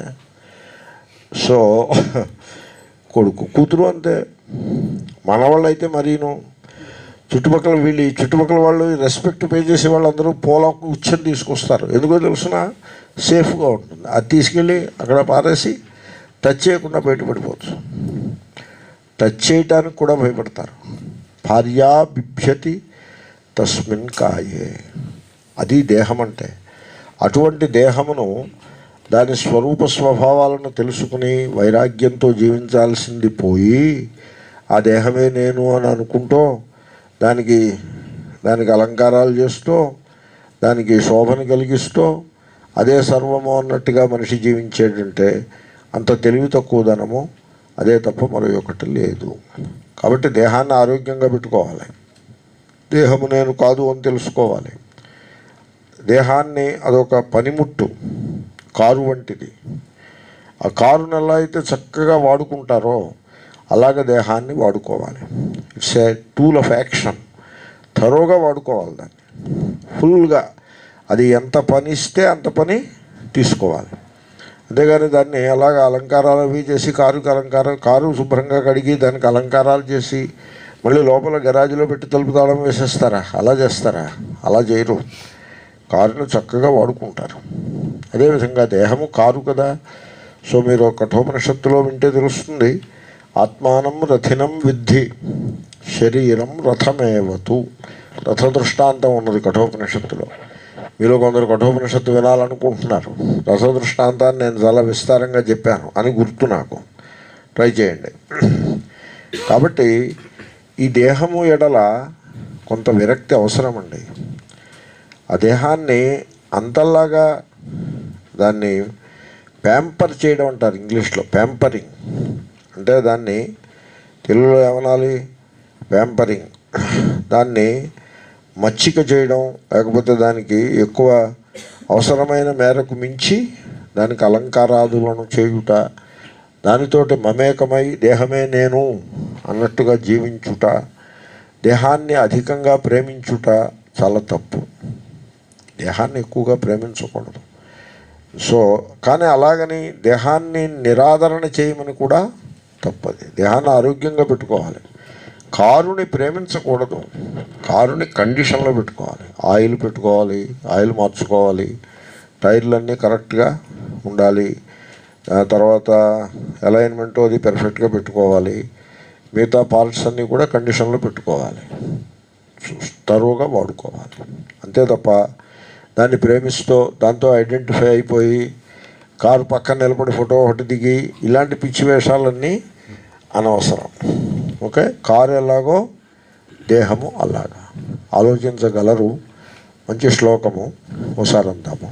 సో కొడుకు కూతురు అంతే మనవాళ్ళు అయితే మరీను చుట్టుపక్కల వీళ్ళు ఈ చుట్టుపక్కల వాళ్ళు రెస్పెక్ట్ పే చేసే వాళ్ళందరూ పోలకు ఉచ్చని తీసుకొస్తారు ఎందుకో తెలుసిన సేఫ్గా ఉంటుంది అది తీసుకెళ్ళి అక్కడ పారేసి టచ్ చేయకుండా బయటపడిపోవచ్చు టచ్ చేయటానికి కూడా భయపడతారు భార్యా బిభ్యతి తస్మిన్ కాయే అది దేహం అంటే అటువంటి దేహమును దాని స్వరూప స్వభావాలను తెలుసుకుని వైరాగ్యంతో జీవించాల్సింది పోయి ఆ దేహమే నేను అని అనుకుంటూ దానికి దానికి అలంకారాలు చేస్తూ దానికి శోభను కలిగిస్తూ అదే సర్వము అన్నట్టుగా మనిషి జీవించేటంటే అంత తెలివి తక్కువదనము అదే తప్ప మరో ఒకటి లేదు కాబట్టి దేహాన్ని ఆరోగ్యంగా పెట్టుకోవాలి దేహము నేను కాదు అని తెలుసుకోవాలి దేహాన్ని అదొక పనిముట్టు కారు వంటిది ఆ కారుని ఎలా అయితే చక్కగా వాడుకుంటారో అలాగ దేహాన్ని వాడుకోవాలి it's a tool of action థరోగా వాడుకోవాలి దాన్ని ఫుల్గా అది ఎంత పని ఇస్తే అంత పని తీసుకోవాలి అంతేగాని దాన్ని అలాగ అలంకారాలు అవి చేసి కారుకి అలంకారం కారు శుభ్రంగా కడిగి దానికి అలంకారాలు చేసి మళ్ళీ లోపల గరాజులో పెట్టి తలుపు తాళం వేసేస్తారా అలా చేస్తారా అలా చేయరు కారును చక్కగా వాడుకుంటారు అదేవిధంగా దేహము కారు కదా సో మీరు కఠోపనిషత్తులో వింటే తెలుస్తుంది ఆత్మానం రథినం విద్ధి శరీరం రథమేవతు రథ దృష్టాంతం ఉన్నది కఠోపనిషత్తులో మీలో కొందరు కఠోపనిషత్తు వినాలనుకుంటున్నారు రథ దృష్టాంతాన్ని నేను చాలా విస్తారంగా చెప్పాను అని గుర్తు నాకు ట్రై చేయండి కాబట్టి ఈ దేహము ఎడల కొంత విరక్తి అవసరమండి ఆ దేహాన్ని అంతల్లాగా దాన్ని ప్యాంపర్ చేయడం అంటారు ఇంగ్లీష్లో ప్యాంపరింగ్ అంటే దాన్ని తెలుగులో ఏమనాలి ప్యాంపరింగ్ దాన్ని మచ్చిక చేయడం లేకపోతే దానికి ఎక్కువ అవసరమైన మేరకు మించి దానికి అలంకారాదులను చేయుట దానితోటి మమేకమై దేహమే నేను అన్నట్టుగా జీవించుట దేహాన్ని అధికంగా ప్రేమించుట చాలా తప్పు దేహాన్ని ఎక్కువగా ప్రేమించకూడదు సో కానీ అలాగని దేహాన్ని నిరాదరణ చేయమని కూడా తప్పది దేహాన్ని ఆరోగ్యంగా పెట్టుకోవాలి కారుని ప్రేమించకూడదు కారుని కండిషన్లో పెట్టుకోవాలి ఆయిల్ పెట్టుకోవాలి ఆయిల్ మార్చుకోవాలి టైర్లన్నీ కరెక్ట్గా ఉండాలి ఆ తర్వాత అలైన్మెంట్ అది పెర్ఫెక్ట్గా పెట్టుకోవాలి మిగతా పార్ట్స్ అన్నీ కూడా కండిషన్లో పెట్టుకోవాలి తరువుగా వాడుకోవాలి అంతే తప్ప దాన్ని ప్రేమిస్తూ దాంతో ఐడెంటిఫై అయిపోయి కారు పక్కన నిలబడి ఫోటో ఒకటి దిగి ఇలాంటి పిచ్చి వేషాలన్నీ అనవసరం ఓకే కారు ఎలాగో దేహము అలాగా ఆలోచించగలరు మంచి శ్లోకము ఒకసారి అందాము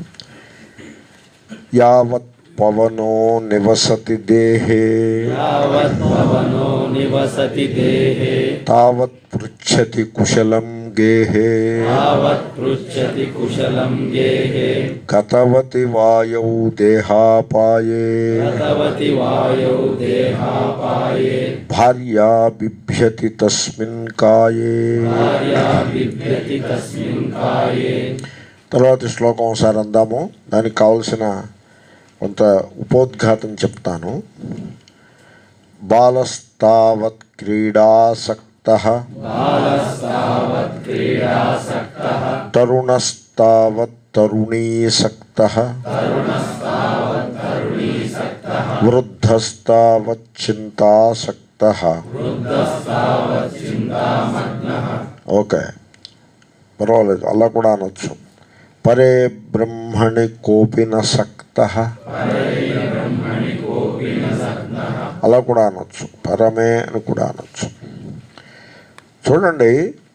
యావత్ పవనో నివసతి దేహే यावत् पवनो निवसति देहे తావత్ పృచ్చతి కుశలం గేహే तावत् पृच्छति कुशलं गेहे గతవతి వాయౌ దేహాపాయే गतवति वायौ देहापाये భార్యా బిభ్యతి తస్మిన్ కాయే कार्या बिभ्यति तस्मिन् काये తర్వాత శ్లోకం ఒకసారి అందాము దానికి కావలసిన కొంత ఉపోద్ఘాతం చెప్తాను బాలస్తావత్ క్రీడాసక్త बालस्तावत् क्रीडासक्तः తరుణస్తావత్ తరుణీసక్త तरुणस्तावत् तरुणीसक्तः వృద్ధస్తావత్ చింతాసక్త वृद्धस्तावत् चिन्तामग्नः ఓకే పర్వాలేదు అలా కూడా అనొచ్చు పరే బ్రహ్మణి కోపిన సక్త ब्रह्मणि कोऽपि न सक्तः అలా కూడా అనొచ్చు పరమే అని కూడా అనొచ్చు చూడండి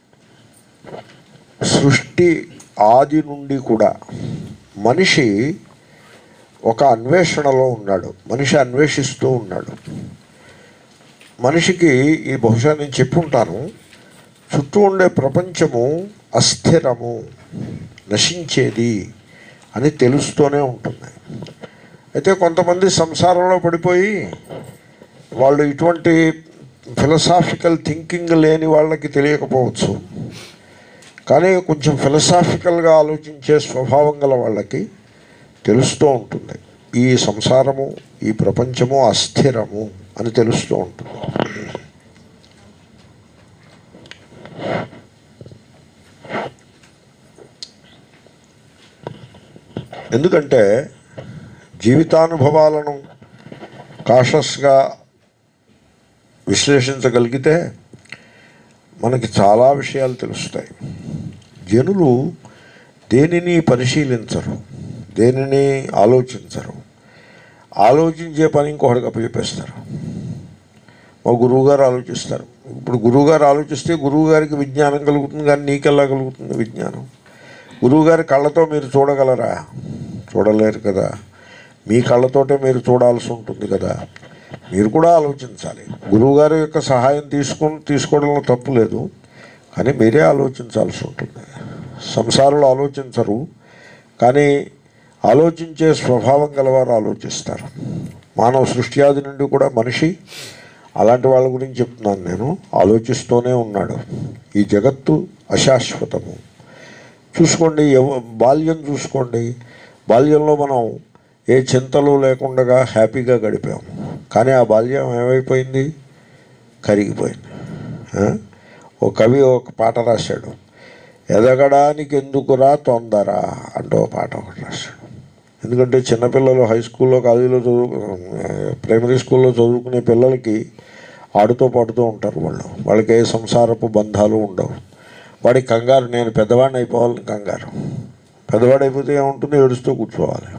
సృష్టి ఆది నుండి కూడా మనిషి ఒక అన్వేషణలో ఉన్నాడు మనిషి అన్వేషిస్తూ ఉన్నాడు మనిషికి ఈ బహుశా నేను చెప్పుంటాను చుట్టూ ఉండే ప్రపంచము అస్థిరము నశించేది అని తెలుస్తూనే ఉంటుంది అయితే కొంతమంది సంసారంలో పడిపోయి వాళ్ళు ఇటువంటి ఫిలసాఫికల్ థింకింగ్ లేని వాళ్ళకి తెలియకపోవచ్చు కానీ కొంచెం ఫిలసాఫికల్గా ఆలోచించే స్వభావం గల వాళ్ళకి తెలుస్తూ ఉంటుంది ఈ సంసారము ఈ ప్రపంచము అస్థిరము అని తెలుస్తూ ఉంటుంది ఎందుకంటే జీవితానుభవాలను కాషస్గా విశ్లేషించగలిగితే మనకి చాలా విషయాలు తెలుస్తాయి జనులు దేనిని పరిశీలించరు దేనిని ఆలోచించరు ఆలోచించే పని ఇంకొకటికి అప్పచెప్పేస్తారు మా గురువుగారు ఆలోచిస్తారు ఇప్పుడు గురువుగారు ఆలోచిస్తే గురువుగారికి విజ్ఞానం కలుగుతుంది కానీ నీకెలా కలుగుతుంది విజ్ఞానం గురువుగారి కళ్ళతో మీరు చూడగలరా చూడలేరు కదా మీ కళ్ళతోటే మీరు చూడాల్సి ఉంటుంది కదా మీరు కూడా ఆలోచించాలి గురువుగారి యొక్క సహాయం తీసుకుని తీసుకోవడంలో తప్పు లేదు కానీ మీరే ఆలోచించాల్సి ఉంటుంది సంసారంలో ఆలోచించరు కానీ ఆలోచించే స్వభావం గలవారు ఆలోచిస్తారు మానవ సృష్టి ఆది నుండి కూడా మనిషి అలాంటి వాళ్ళ గురించి చెప్తున్నాను నేను ఆలోచిస్తూనే ఉన్నాడు ఈ జగత్తు అశాశ్వతము చూసుకోండి ఎవ- బాల్యం చూసుకోండి బాల్యంలో మనం ఏ చింతలు లేకుండా హ్యాపీగా గడిపాం కానీ ఆ బాల్యం ఏమైపోయింది కరిగిపోయింది ఆ? ఓ కవి ఒక పాట రాశాడు ఎదగడానికి ఎందుకురా తొందర అంటూ ఓ పాట ఒకటి రాశాడు ఎందుకంటే చిన్నపిల్లలు హై స్కూల్లో కాలేజీలో చదువు ప్రైమరీ స్కూల్లో చదువుకునే పిల్లలకి ఆడుతూ పాడుతూ ఉంటారు వాళ్ళు వాళ్ళకి ఏ సంసారపు బంధాలు ఉండవు వాడి కంగారు నేను పెద్దవాడిని అయిపోవాలని కంగారు పెద్దవాడు అయిపోతే ఏముంటుంది ఏడుస్తూ కూర్చోవాలి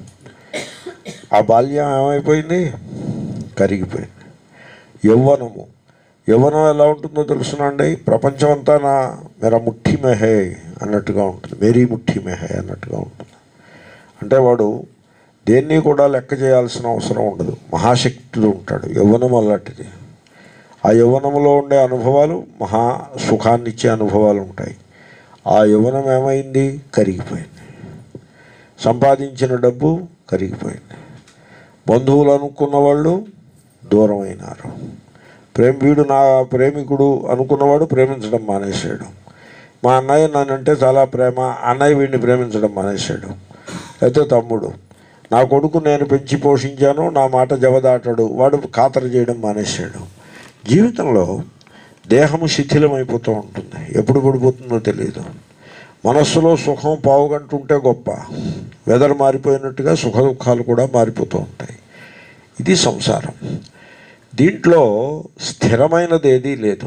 ఆ బాల్యం ఏమైపోయింది కరిగిపోయింది యవ్వనము యవ్వనం ఎలా ఉంటుందో తెలుసునండి ప్రపంచం అంతా నా మేరా ముఠ్ఠి మెహే అన్నట్టుగా ఉంటుంది మేరీ ముఠ్ఠి మెహే అన్నట్టుగా ఉంటుంది అంటే వాడు దేన్ని కూడా లెక్క చేయాల్సిన అవసరం ఉండదు మహాశక్తుడు ఉంటాడు యవ్వనం అలాంటిది ఆ యవ్వనంలో ఉండే అనుభవాలు మహా సుఖాన్ని ఇచ్చే అనుభవాలు ఉంటాయి ఆ యవ్వనం ఏమైంది కరిగిపోయింది సంపాదించిన డబ్బు కరిగిపోయింది బంధువులు అనుకున్న వాళ్ళు దూరం అయినారు ప్రేమ వీడు నా ప్రేమికుడు అనుకున్నవాడు ప్రేమించడం మానేశాడు మా అన్నయ్య నన్నంటే చాలా ప్రేమ అన్నయ్య వీడిని ప్రేమించడం మానేశాడు అయితే తమ్ముడు నా కొడుకు నేను పెంచి పోషించాను నా మాట జవదాటాడు వాడు ఖాతరు చేయడం మానేశాడు జీవితంలో దేహము శిథిలమైపోతూ ఉంటుంది ఎప్పుడు పడిపోతుందో తెలియదు మనస్సులో సుఖం పావుగంటుంటే గొప్ప వెదర్ మారిపోయినట్టుగా సుఖ దుఃఖాలు కూడా మారిపోతూ ఉంటాయి ఇది సంసారం దీంట్లో స్థిరమైనది ఏదీ లేదు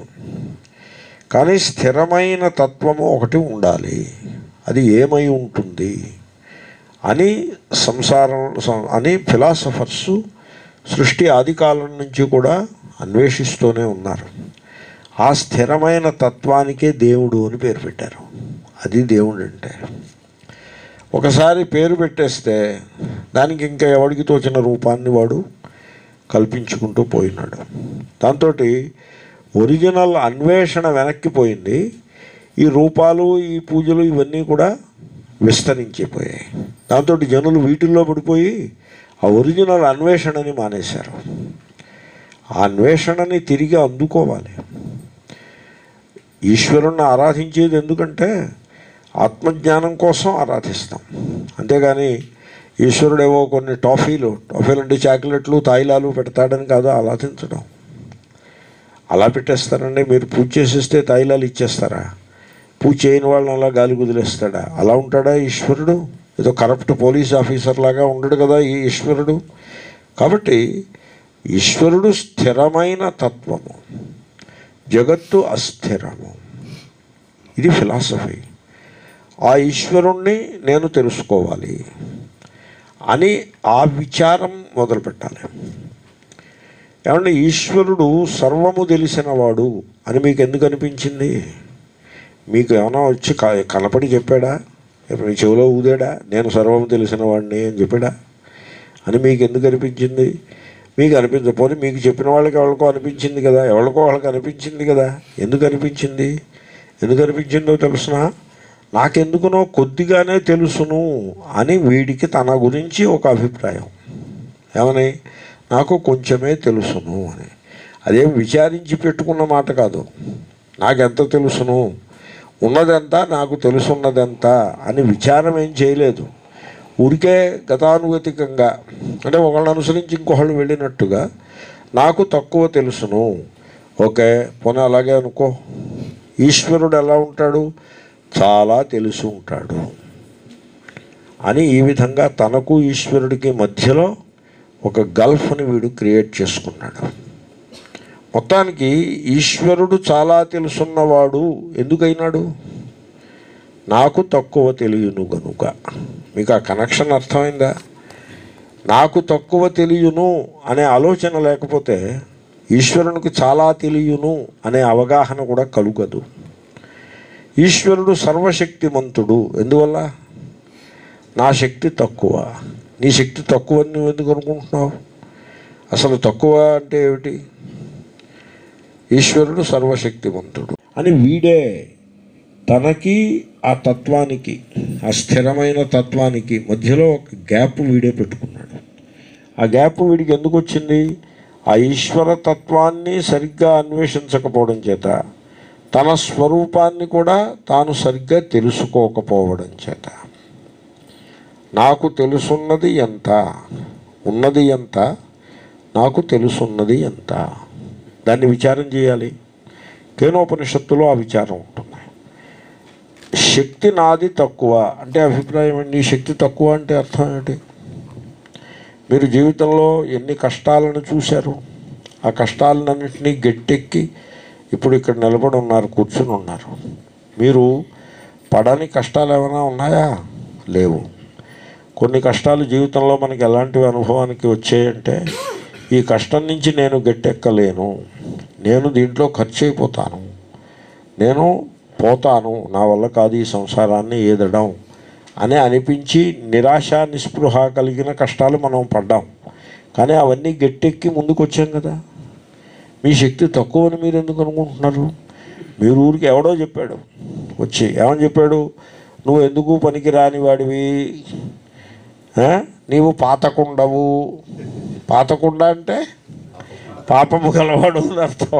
కానీ స్థిరమైన తత్వము ఒకటి ఉండాలి అది ఏమై ఉంటుంది అని సంసారం సం- అని ఫిలాసఫర్స్ సృష్టి ఆది కాలం నుంచి కూడా అన్వేషిస్తూనే ఉన్నారు ఆ స్థిరమైన తత్వానికే దేవుడు అని పేరు పెట్టారు అది దేవుడు అంటే ఒకసారి పేరు పెట్టేస్తే దానికి ఇంకా ఎవడికి తోచిన రూపాన్ని వాడు కల్పించుకుంటూ పోయినాడు దాంతో ఒరిజినల్ అన్వేషణ వెనక్కిపోయింది ఈ రూపాలు ఈ పూజలు ఇవన్నీ కూడా విస్తరించిపోయాయి దాంతో జనులు వీటిల్లో పడిపోయి ఆ ఒరిజినల్ అన్వేషణని మానేశారు ఆ అన్వేషణని తిరిగి అందుకోవాలి ఈశ్వరుణ్ణి ఆరాధించేది ఎందుకంటే ఆత్మజ్ఞానం కోసం ఆరాధిస్తాం అంతేగాని ఈశ్వరుడేవో కొన్ని టాఫీలు టాఫీలు అంటే చాక్లెట్లు తాయిలాలు పెడతాడని కాదు ఆరాధించడం అలా పెట్టేస్తారండి మీరు పూజ చేసేస్తే తాయిలాలు ఇచ్చేస్తారా పూజ చేయని వాళ్ళని అలా గాలి కుదిలేస్తాడా అలా ఉంటాడా ఈశ్వరుడు ఏదో కరప్ట్ పోలీస్ ఆఫీసర్ లాగా ఉండడు కదా ఈ ఈశ్వరుడు కాబట్టి ఈశ్వరుడు స్థిరమైన తత్వము జగత్తు అస్థిరము ఇది ఫిలాసఫీ ఆ ఈశ్వరుణ్ణి నేను తెలుసుకోవాలి అని ఆ విచారం మొదలుపెట్టాలి ఏమంటే ఈశ్వరుడు సర్వము తెలిసినవాడు అని మీకు ఎందుకు అనిపించింది మీకు ఏమైనా వచ్చి క- కనపడి చెప్పాడా ఇప్పుడు మీ చెవిలో ఊదాడా నేను సర్వము తెలిసిన వాడిని అని చెప్పాడా అని మీకు ఎందుకు అనిపించింది మీకు అనిపించకపోతే మీకు చెప్పిన వాళ్ళకి ఎవరికో అనిపించింది కదా ఎవరికో వాళ్ళకి అనిపించింది కదా ఎందుకు అనిపించింది ఎందుకు అనిపించిందో తెలుసునా నాకెందుకునో కొద్దిగానే తెలుసును అని వీడికి తన గురించి ఒక అభిప్రాయం ఏమని నాకు కొంచెమే తెలుసును అని అదేం విచారించి పెట్టుకున్న మాట కాదు నాకెంత తెలుసును ఉన్నదెంత నాకు తెలుసున్నదెంత అని విచారం ఏం చేయలేదు ఊరికే గతానుగతికంగా అంటే ఒకళ్ళని అనుసరించి ఇంకొకళ్ళు వెళ్ళినట్టుగా నాకు తక్కువ తెలుసును ఓకే పోనీ అలాగే అనుకో ఈశ్వరుడు ఎలా ఉంటాడు చాలా తెలిసి ఉంటాడు అని ఈ విధంగా తనకు ఈశ్వరుడికి మధ్యలో ఒక గల్ఫ్ని వీడు క్రియేట్ చేసుకున్నాడు మొత్తానికి ఈశ్వరుడు చాలా తెలుసున్నవాడు ఎందుకైనాడు నాకు తక్కువ తెలియను గనుక మీకు ఆ కనెక్షన్ అర్థమైందా నాకు తక్కువ తెలియను అనే ఆలోచన లేకపోతే ఈశ్వరునికి చాలా తెలియను అనే అవగాహన కూడా కలుగదు ఈశ్వరుడు సర్వశక్తిమంతుడు ఎందువల్ల నా శక్తి తక్కువ నీ శక్తి తక్కువ అని నువ్వు ఎందుకు అనుకుంటున్నావు అసలు తక్కువ అంటే ఏమిటి ఈశ్వరుడు సర్వశక్తిమంతుడు అని వీడే తనకి ఆ తత్వానికి ఆ స్థిరమైన తత్వానికి మధ్యలో ఒక గ్యాప్ వీడే పెట్టుకున్నాడు ఆ గ్యాప్ వీడికి ఎందుకు వచ్చింది ఆ ఈశ్వర తత్వాన్ని సరిగ్గా అన్వేషించకపోవడం చేత తన స్వరూపాన్ని కూడా తాను సరిగ్గా తెలుసుకోకపోవడం చేత నాకు తెలుసున్నది ఎంత ఉన్నది ఎంత నాకు తెలుసున్నది ఎంత దాన్ని విచారం చేయాలి కేనోపనిషత్తులో ఆ విచారం ఉంటుంది శక్తి నాది తక్కువ అంటే అభిప్రాయం ఏంటి శక్తి తక్కువ అంటే అర్థం ఏంటి మీరు జీవితంలో ఎన్ని కష్టాలను చూశారు ఆ కష్టాలన్నింటినీ గట్టెక్కి ఇప్పుడు ఇక్కడ నిలబడి ఉన్నారు కూర్చుని ఉన్నారు మీరు పడని కష్టాలు ఏమైనా ఉన్నాయా లేవు కొన్ని కష్టాలు జీవితంలో మనకి ఎలాంటి అనుభవానికి వచ్చాయంటే ఈ కష్టం నుంచి నేను గట్టెక్కలేను నేను దీంట్లో ఖర్చు అయిపోతాను నేను పోతాను నా వల్ల కాదు ఈ సంసారాన్ని ఏదడం అని అనిపించి నిరాశ నిస్పృహ కలిగిన కష్టాలు మనం పడ్డాం కానీ అవన్నీ గట్టెక్కి ముందుకు వచ్చాం కదా మీ శక్తి తక్కువ అని మీరు ఎందుకు అనుకుంటున్నారు మీరు ఊరికి ఎవడో చెప్పాడు వచ్చి ఏమని చెప్పాడు నువ్వు ఎందుకు పనికి రాని వాడివి ఆ? నీవు పాతకుండవు పాతకుండ అంటే పాపము గలవాడు అని అర్థం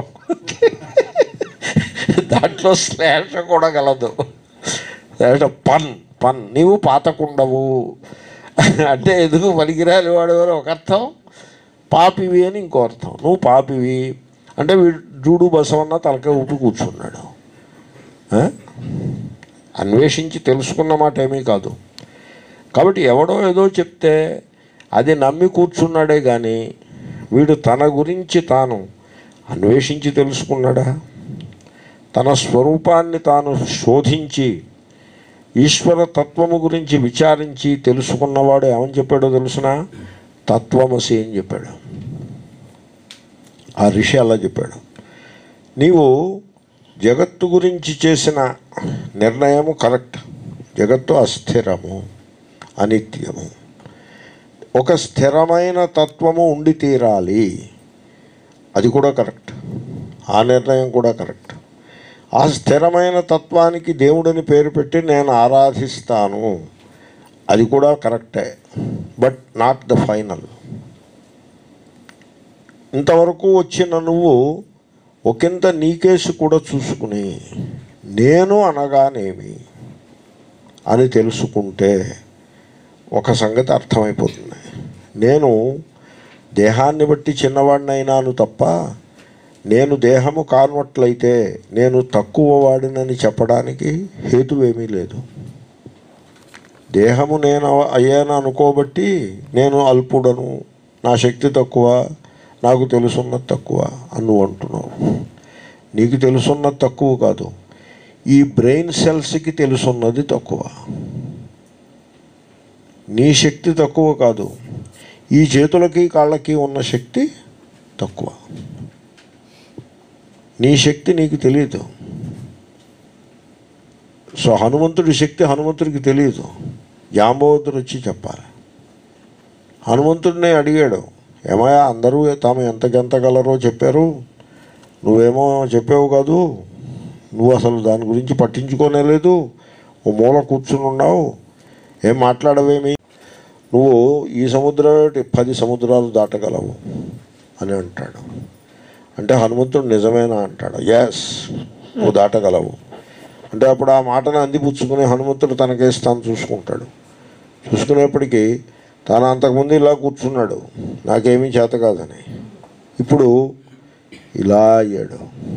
దాంట్లో శ్లేష కూడా గలదు శ్లేష పన్ పన్ నీవు పాతకుండవు అంటే ఎందుకు పనికిరాని వాడు అని ఒక అర్థం పాపివి అని ఇంకో అర్థం నువ్వు పాపివి అంటే వీడు జూడు బసవన్న తలకాయ ఊపి కూర్చున్నాడు ఆ? అన్వేషించి తెలుసుకున్న మాట ఏమీ కాదు కాబట్టి ఎవడో ఏదో చెప్తే అది నమ్మి కూర్చున్నాడే కానీ వీడు తన గురించి తాను అన్వేషించి తెలుసుకున్నాడా తన స్వరూపాన్ని తాను శోధించి ఈశ్వర తత్వము గురించి విచారించి తెలుసుకున్నవాడు ఏమని చెప్పాడో తెలుసిన తత్వమసి అని చెప్పాడు ఆ ఋషి అలా చెప్పాడు నీవు జగత్తు గురించి చేసిన నిర్ణయము కరెక్ట్ జగత్తు అస్థిరము అనిత్యము ఒక స్థిరమైన తత్వము ఉండి తీరాలి అది కూడా కరెక్ట్ ఆ నిర్ణయం కూడా కరెక్ట్ ఆ స్థిరమైన తత్వానికి దేవుడిని పేరు పెట్టి నేను ఆరాధిస్తాను అది కూడా కరెక్టే బట్ నాట్ ద ఫైనల్ ఇంతవరకు వచ్చిన నువ్వు ఒకంత నీకేసి కూడా చూసుకుని నేను అనగానేమి అని తెలుసుకుంటే ఒక సంగతి అర్థమైపోతుంది నేను దేహాన్ని బట్టి చిన్నవాడినైనాను తప్ప నేను దేహము కానట్లయితే నేను తక్కువ వాడినని చెప్పడానికి హేతువేమీ లేదు దేహము నేను అయ్యాను అనుకోబట్టి నేను అల్పుడను నా శక్తి తక్కువ నాకు తెలుసున్నది తక్కువ అని నువ్వు అంటున్నావు నీకు తెలుసున్నది తక్కువ కాదు ఈ బ్రెయిన్ సెల్స్కి తెలుసున్నది తక్కువ నీ శక్తి తక్కువ కాదు ఈ చేతులకి కాళ్ళకి ఉన్న శక్తి తక్కువ నీ శక్తి నీకు తెలియదు సో హనుమంతుడి శక్తి హనుమంతుడికి తెలియదు జాంబవంతుడు వచ్చి చెప్పాలి హనుమంతుడిని అడిగాడు ఏమయ్యా అందరూ తాము ఎంతకెంతగలరో చెప్పారు నువ్వేమో చెప్పావు కాదు నువ్వు అసలు దాని గురించి పట్టించుకోనే లేదు ఓ మూల కూర్చుని ఉన్నావు ఏం మాట్లాడవేమి నువ్వు ఈ సముద్రం ఏంటి? పది సముద్రాలు దాటగలవు అని అంటాడు అంటే హనుమంతుడు నిజమేనా అంటాడు ఎస్ నువ్వు దాటగలవు అంటే అప్పుడు ఆ మాటను అందిపుచ్చుకుని హనుమంతుడు తనకేసి తాను చూసుకుంటాడు చూసుకునేప్పటికీ తాను అంతకుముందు ఇలా కూర్చున్నాడు నాకేమీ చేత కాదని ఇప్పుడు ఇలా అయ్యాడు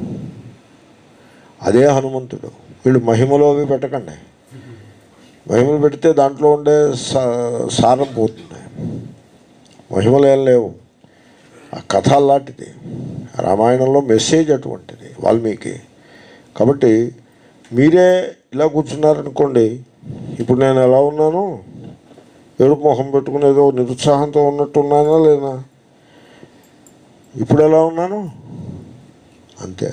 అదే హనుమంతుడు వీళ్ళు మహిమలో అవి పెట్టకండి మహిమలు పెడితే దాంట్లో ఉండే సా- సారం పోతుంది మహిమలు ఏం లేవు ఆ కథ అలాంటిది రామాయణంలో మెసేజ్ అటువంటిది వాల్మీకి కాబట్టి మీరే ఇలా కూర్చున్నారనుకోండి ఇప్పుడు నేను ఎలా ఉన్నాను ఏడుపు మొహం పెట్టుకుని ఏదో నిరుత్సాహంతో ఉన్నట్టు ఉన్నానా లేదా ఇప్పుడు ఎలా ఉన్నాను అంతే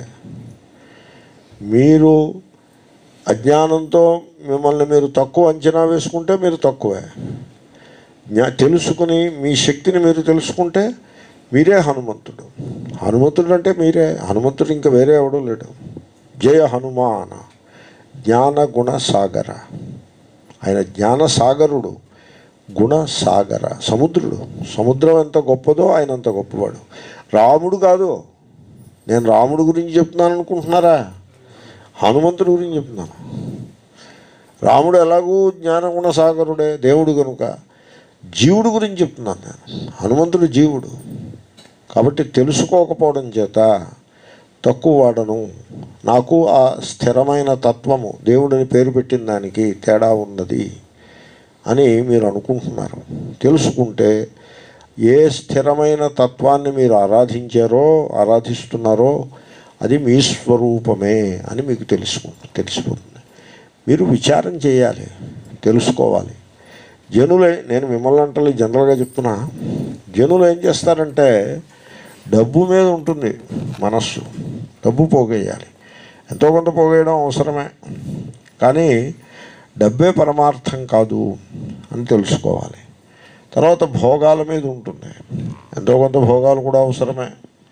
మీరు అజ్ఞానంతో మిమ్మల్ని మీరు తక్కువ అంచనా వేసుకుంటే మీరు తక్కువే జ్ఞా తెలుసుకుని మీ శక్తిని మీరు తెలుసుకుంటే మీరే హనుమంతుడు హనుమంతుడు అంటే మీరే హనుమంతుడు ఇంకా వేరే ఎవడూ లేడు జయ హనుమాన జ్ఞాన గుణ సాగర ఆయన జ్ఞాన సాగరుడు గుణ సాగర సముద్రుడు సముద్రం ఎంత గొప్పదో ఆయన అంత గొప్పవాడు రాముడు కాదు నేను రాముడు గురించి చెప్తున్నాను అనుకుంటున్నారా హనుమంతుడి గురించి చెప్తున్నాను రాముడు ఎలాగూ జ్ఞానగుణ సాగరుడే దేవుడు కనుక జీవుడు గురించి చెప్తున్నాను నేను హనుమంతుడు జీవుడు కాబట్టి తెలుసుకోకపోవడం చేత తక్కువ వాడను నాకు ఆ స్థిరమైన తత్వము దేవుడిని పేరు పెట్టిన దానికి తేడా ఉన్నది అని మీరు అనుకుంటున్నారు తెలుసుకుంటే ఏ స్థిరమైన తత్వాన్ని మీరు ఆరాధించారో ఆరాధిస్తున్నారో అది మీ స్వరూపమే అని మీకు తెలుసుకు తెలిసిపోతుంది మీరు విచారం చేయాలి తెలుసుకోవాలి జనులే నేను మిమ్మల్ని అంటే జనరల్గా చెప్తున్నా జనులు ఏం చేస్తారంటే డబ్బు మీద ఉంటుంది మనస్సు డబ్బు పోగేయాలి ఎంతో కొంత పోగేయడం అవసరమే కానీ డబ్బే పరమార్థం కాదు అని తెలుసుకోవాలి తర్వాత భోగాల మీద ఉంటుంది ఎంతో కొంత భోగాలు కూడా అవసరమే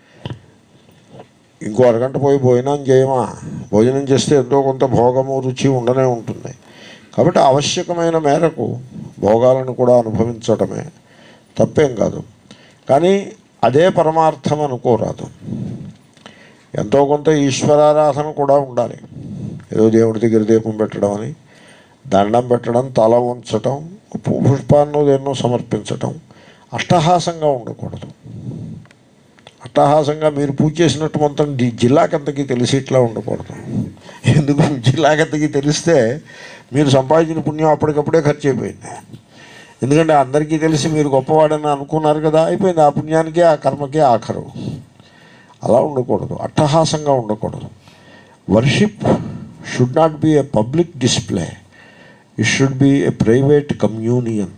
ఇంకో అరగంట పోయి భోజనం చేయమా భోజనం చేస్తే ఎంతో కొంత భోగము రుచి ఉండనే ఉంటుంది కాబట్టి ఆవశ్యకమైన మేరకు భోగాలను కూడా అనుభవించడమే తప్పేం కాదు కానీ అదే పరమార్థం అనుకోరాదు ఎంతో కొంత ఈశ్వరారాధన కూడా ఉండాలి ఏదో దేవుడి దగ్గర దీపం పెట్టడం అని దండం పెట్టడం తల ఉంచటం పు- పుష్పాన్నో దేన్నో సమర్పించటం అట్టహాసంగా ఉండకూడదు అట్టహాసంగా మీరు పూజ చేసినట్టు మొత్తం డి- జిల్లాకంతకి తెలిసి ఇట్లా ఉండకూడదు ఎందుకు జిల్లాకంతకి తెలిస్తే మీరు సంపాదించిన పుణ్యం అప్పటికప్పుడే ఖర్చు అయిపోయింది ఎందుకంటే అందరికీ తెలిసి మీరు గొప్పవాడని అనుకున్నారు కదా అయిపోయింది ఆ పుణ్యానికి ఆ కర్మకి ఆఖరు అలా ఉండకూడదు అట్టహాసంగా ఉండకూడదు worship should not be a public display it should be a private communion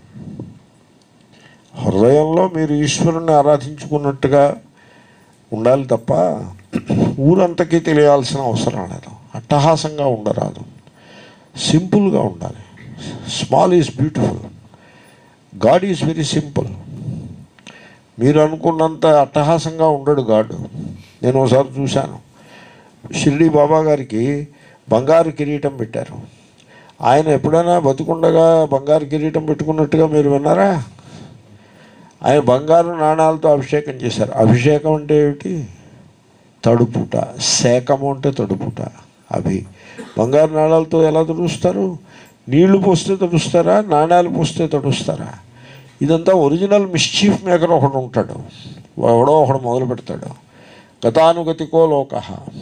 హృదయంలో మీరు ఈశ్వరుణ్ణి ఆరాధించుకున్నట్టుగా ఉండాలి తప్ప ఊరంతకీ తెలియాల్సిన అవసరం లేదు అట్టహాసంగా ఉండరాదు సింపుల్గా ఉండాలి small is beautiful God is very simple మీరు అనుకున్నంత అట్టహాసంగా ఉండడు గాడ్ నేను ఒకసారి చూశాను షిరిడి బాబా గారికి బంగారు కిరీటం పెట్టారు ఆయన ఎప్పుడైనా బతుకుండగా బంగారు కిరీటం పెట్టుకున్నట్టుగా మీరు విన్నారా ఆయన బంగారు నాణాలతో అభిషేకం చేశారు అభిషేకం అంటే ఏమిటి తడుపుట శాకము అంటే తడుపుట అవి బంగారు నాణాలతో ఎలా తడుస్తారు నీళ్లు పోస్తే తడుస్తారా నాణాలు పోస్తే తడుస్తారా ఇదంతా ఒరిజినల్ మిస్చీఫ్ మేకర్ ఒకడు ఉంటాడు ఎవడో ఒకడు మొదలు పెడతాడు గతానుగతికో లోక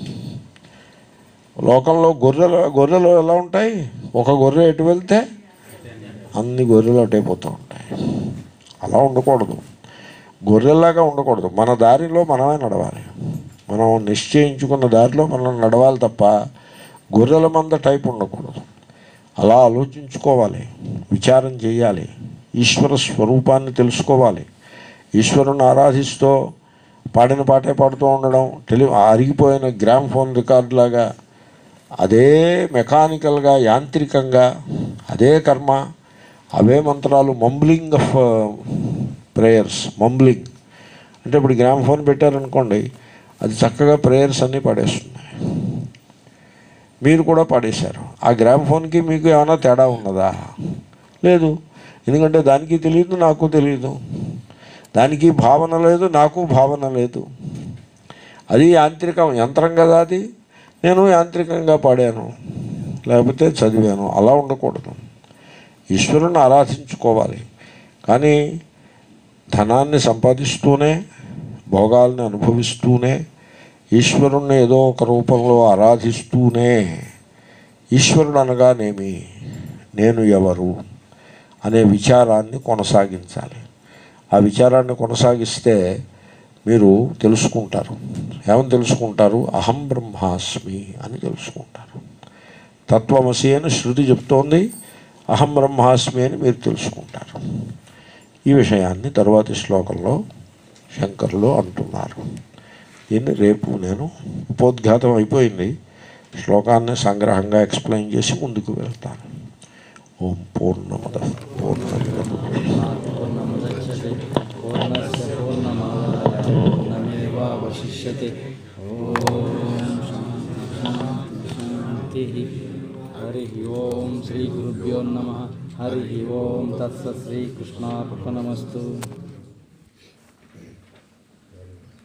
లోకంలో గొర్రెలు గొర్రెలు ఎలా ఉంటాయి ఒక గొర్రె ఎటు వెళ్తే అన్ని గొర్రెలు అటైపోతూ ఉంటాయి అలా ఉండకూడదు గొర్రెల్లాగా ఉండకూడదు మన దారిలో మనమే నడవాలి మనం నిశ్చయించుకున్న దారిలో మనం నడవాలి తప్ప గొర్రెల మంద టైప్ ఉండకూడదు అలా ఆలోచించుకోవాలి విచారం చేయాలి ఈశ్వర స్వరూపాన్ని తెలుసుకోవాలి ఈశ్వరుని ఆరాధిస్తూ పాడిన పాటే పాడుతూ ఉండడం టెలి అరిగిపోయిన గ్రామ్ ఫోన్ రికార్డు లాగా అదే మెకానికల్గా యాంత్రికంగా అదే కర్మ అవే మంత్రాలు మంబ్లింగ్ ఆఫ్ ప్రేయర్స్ మంబ్లింగ్ అంటే ఇప్పుడు గ్రామ్ ఫోన్ పెట్టారనుకోండి అది చక్కగా ప్రేయర్స్ అన్నీ పాడేస్తున్నాయి మీరు కూడా పాడేశారు ఆ గ్రామ్ ఫోన్కి మీకు ఏమైనా తేడా ఉన్నదా లేదు ఎందుకంటే దానికి తెలియదు నాకు తెలియదు దానికి భావన లేదు నాకు భావన లేదు అది యాంత్రికం యంత్రం కదా అది నేను యాంత్రికంగా పాడాను లేకపోతే చదివాను అలా ఉండకూడదు ఈశ్వరుని ఆరాధించుకోవాలి కానీ ధనాన్ని సంపాదిస్తూనే భోగాల్ని అనుభవిస్తూనే ఈశ్వరుణ్ణి ఏదో ఒక రూపంలో ఆరాధిస్తూనే ఈశ్వరుడు అనగానేమి నేను ఎవరు అనే విచారాన్ని కొనసాగించాలి ఆ విచారాన్ని కొనసాగిస్తే మీరు తెలుసుకుంటారు ఏమని తెలుసుకుంటారు అహం బ్రహ్మాస్మి అని తెలుసుకుంటారు తత్వమసి అని శృతి చెప్తోంది అహం బ్రహ్మాస్మి అని మీరు తెలుసుకుంటారు ఈ విషయాన్ని తరువాతి శ్లోకంలో శంకరులు అంటున్నారు దీన్ని రేపు నేను ఉపోద్ఘాతం అయిపోయింది శ్లోకాన్ని సంగ్రహంగా ఎక్స్ప్లెయిన్ చేసి ముందుకు వెళ్తాను ఓం పూర్ణమద పూర్ణమిద పూర్ణముదచ్చతే పూర్ణస్య పూర్ణమాదాయ పూర్ణమేవావశిష్యతే ఓం శాంతి హరి ఓం శ్రీ గురుభ్యో నమ హరి ఓం తత్సత్ శ్రీకృష్ణార్పణమస్తు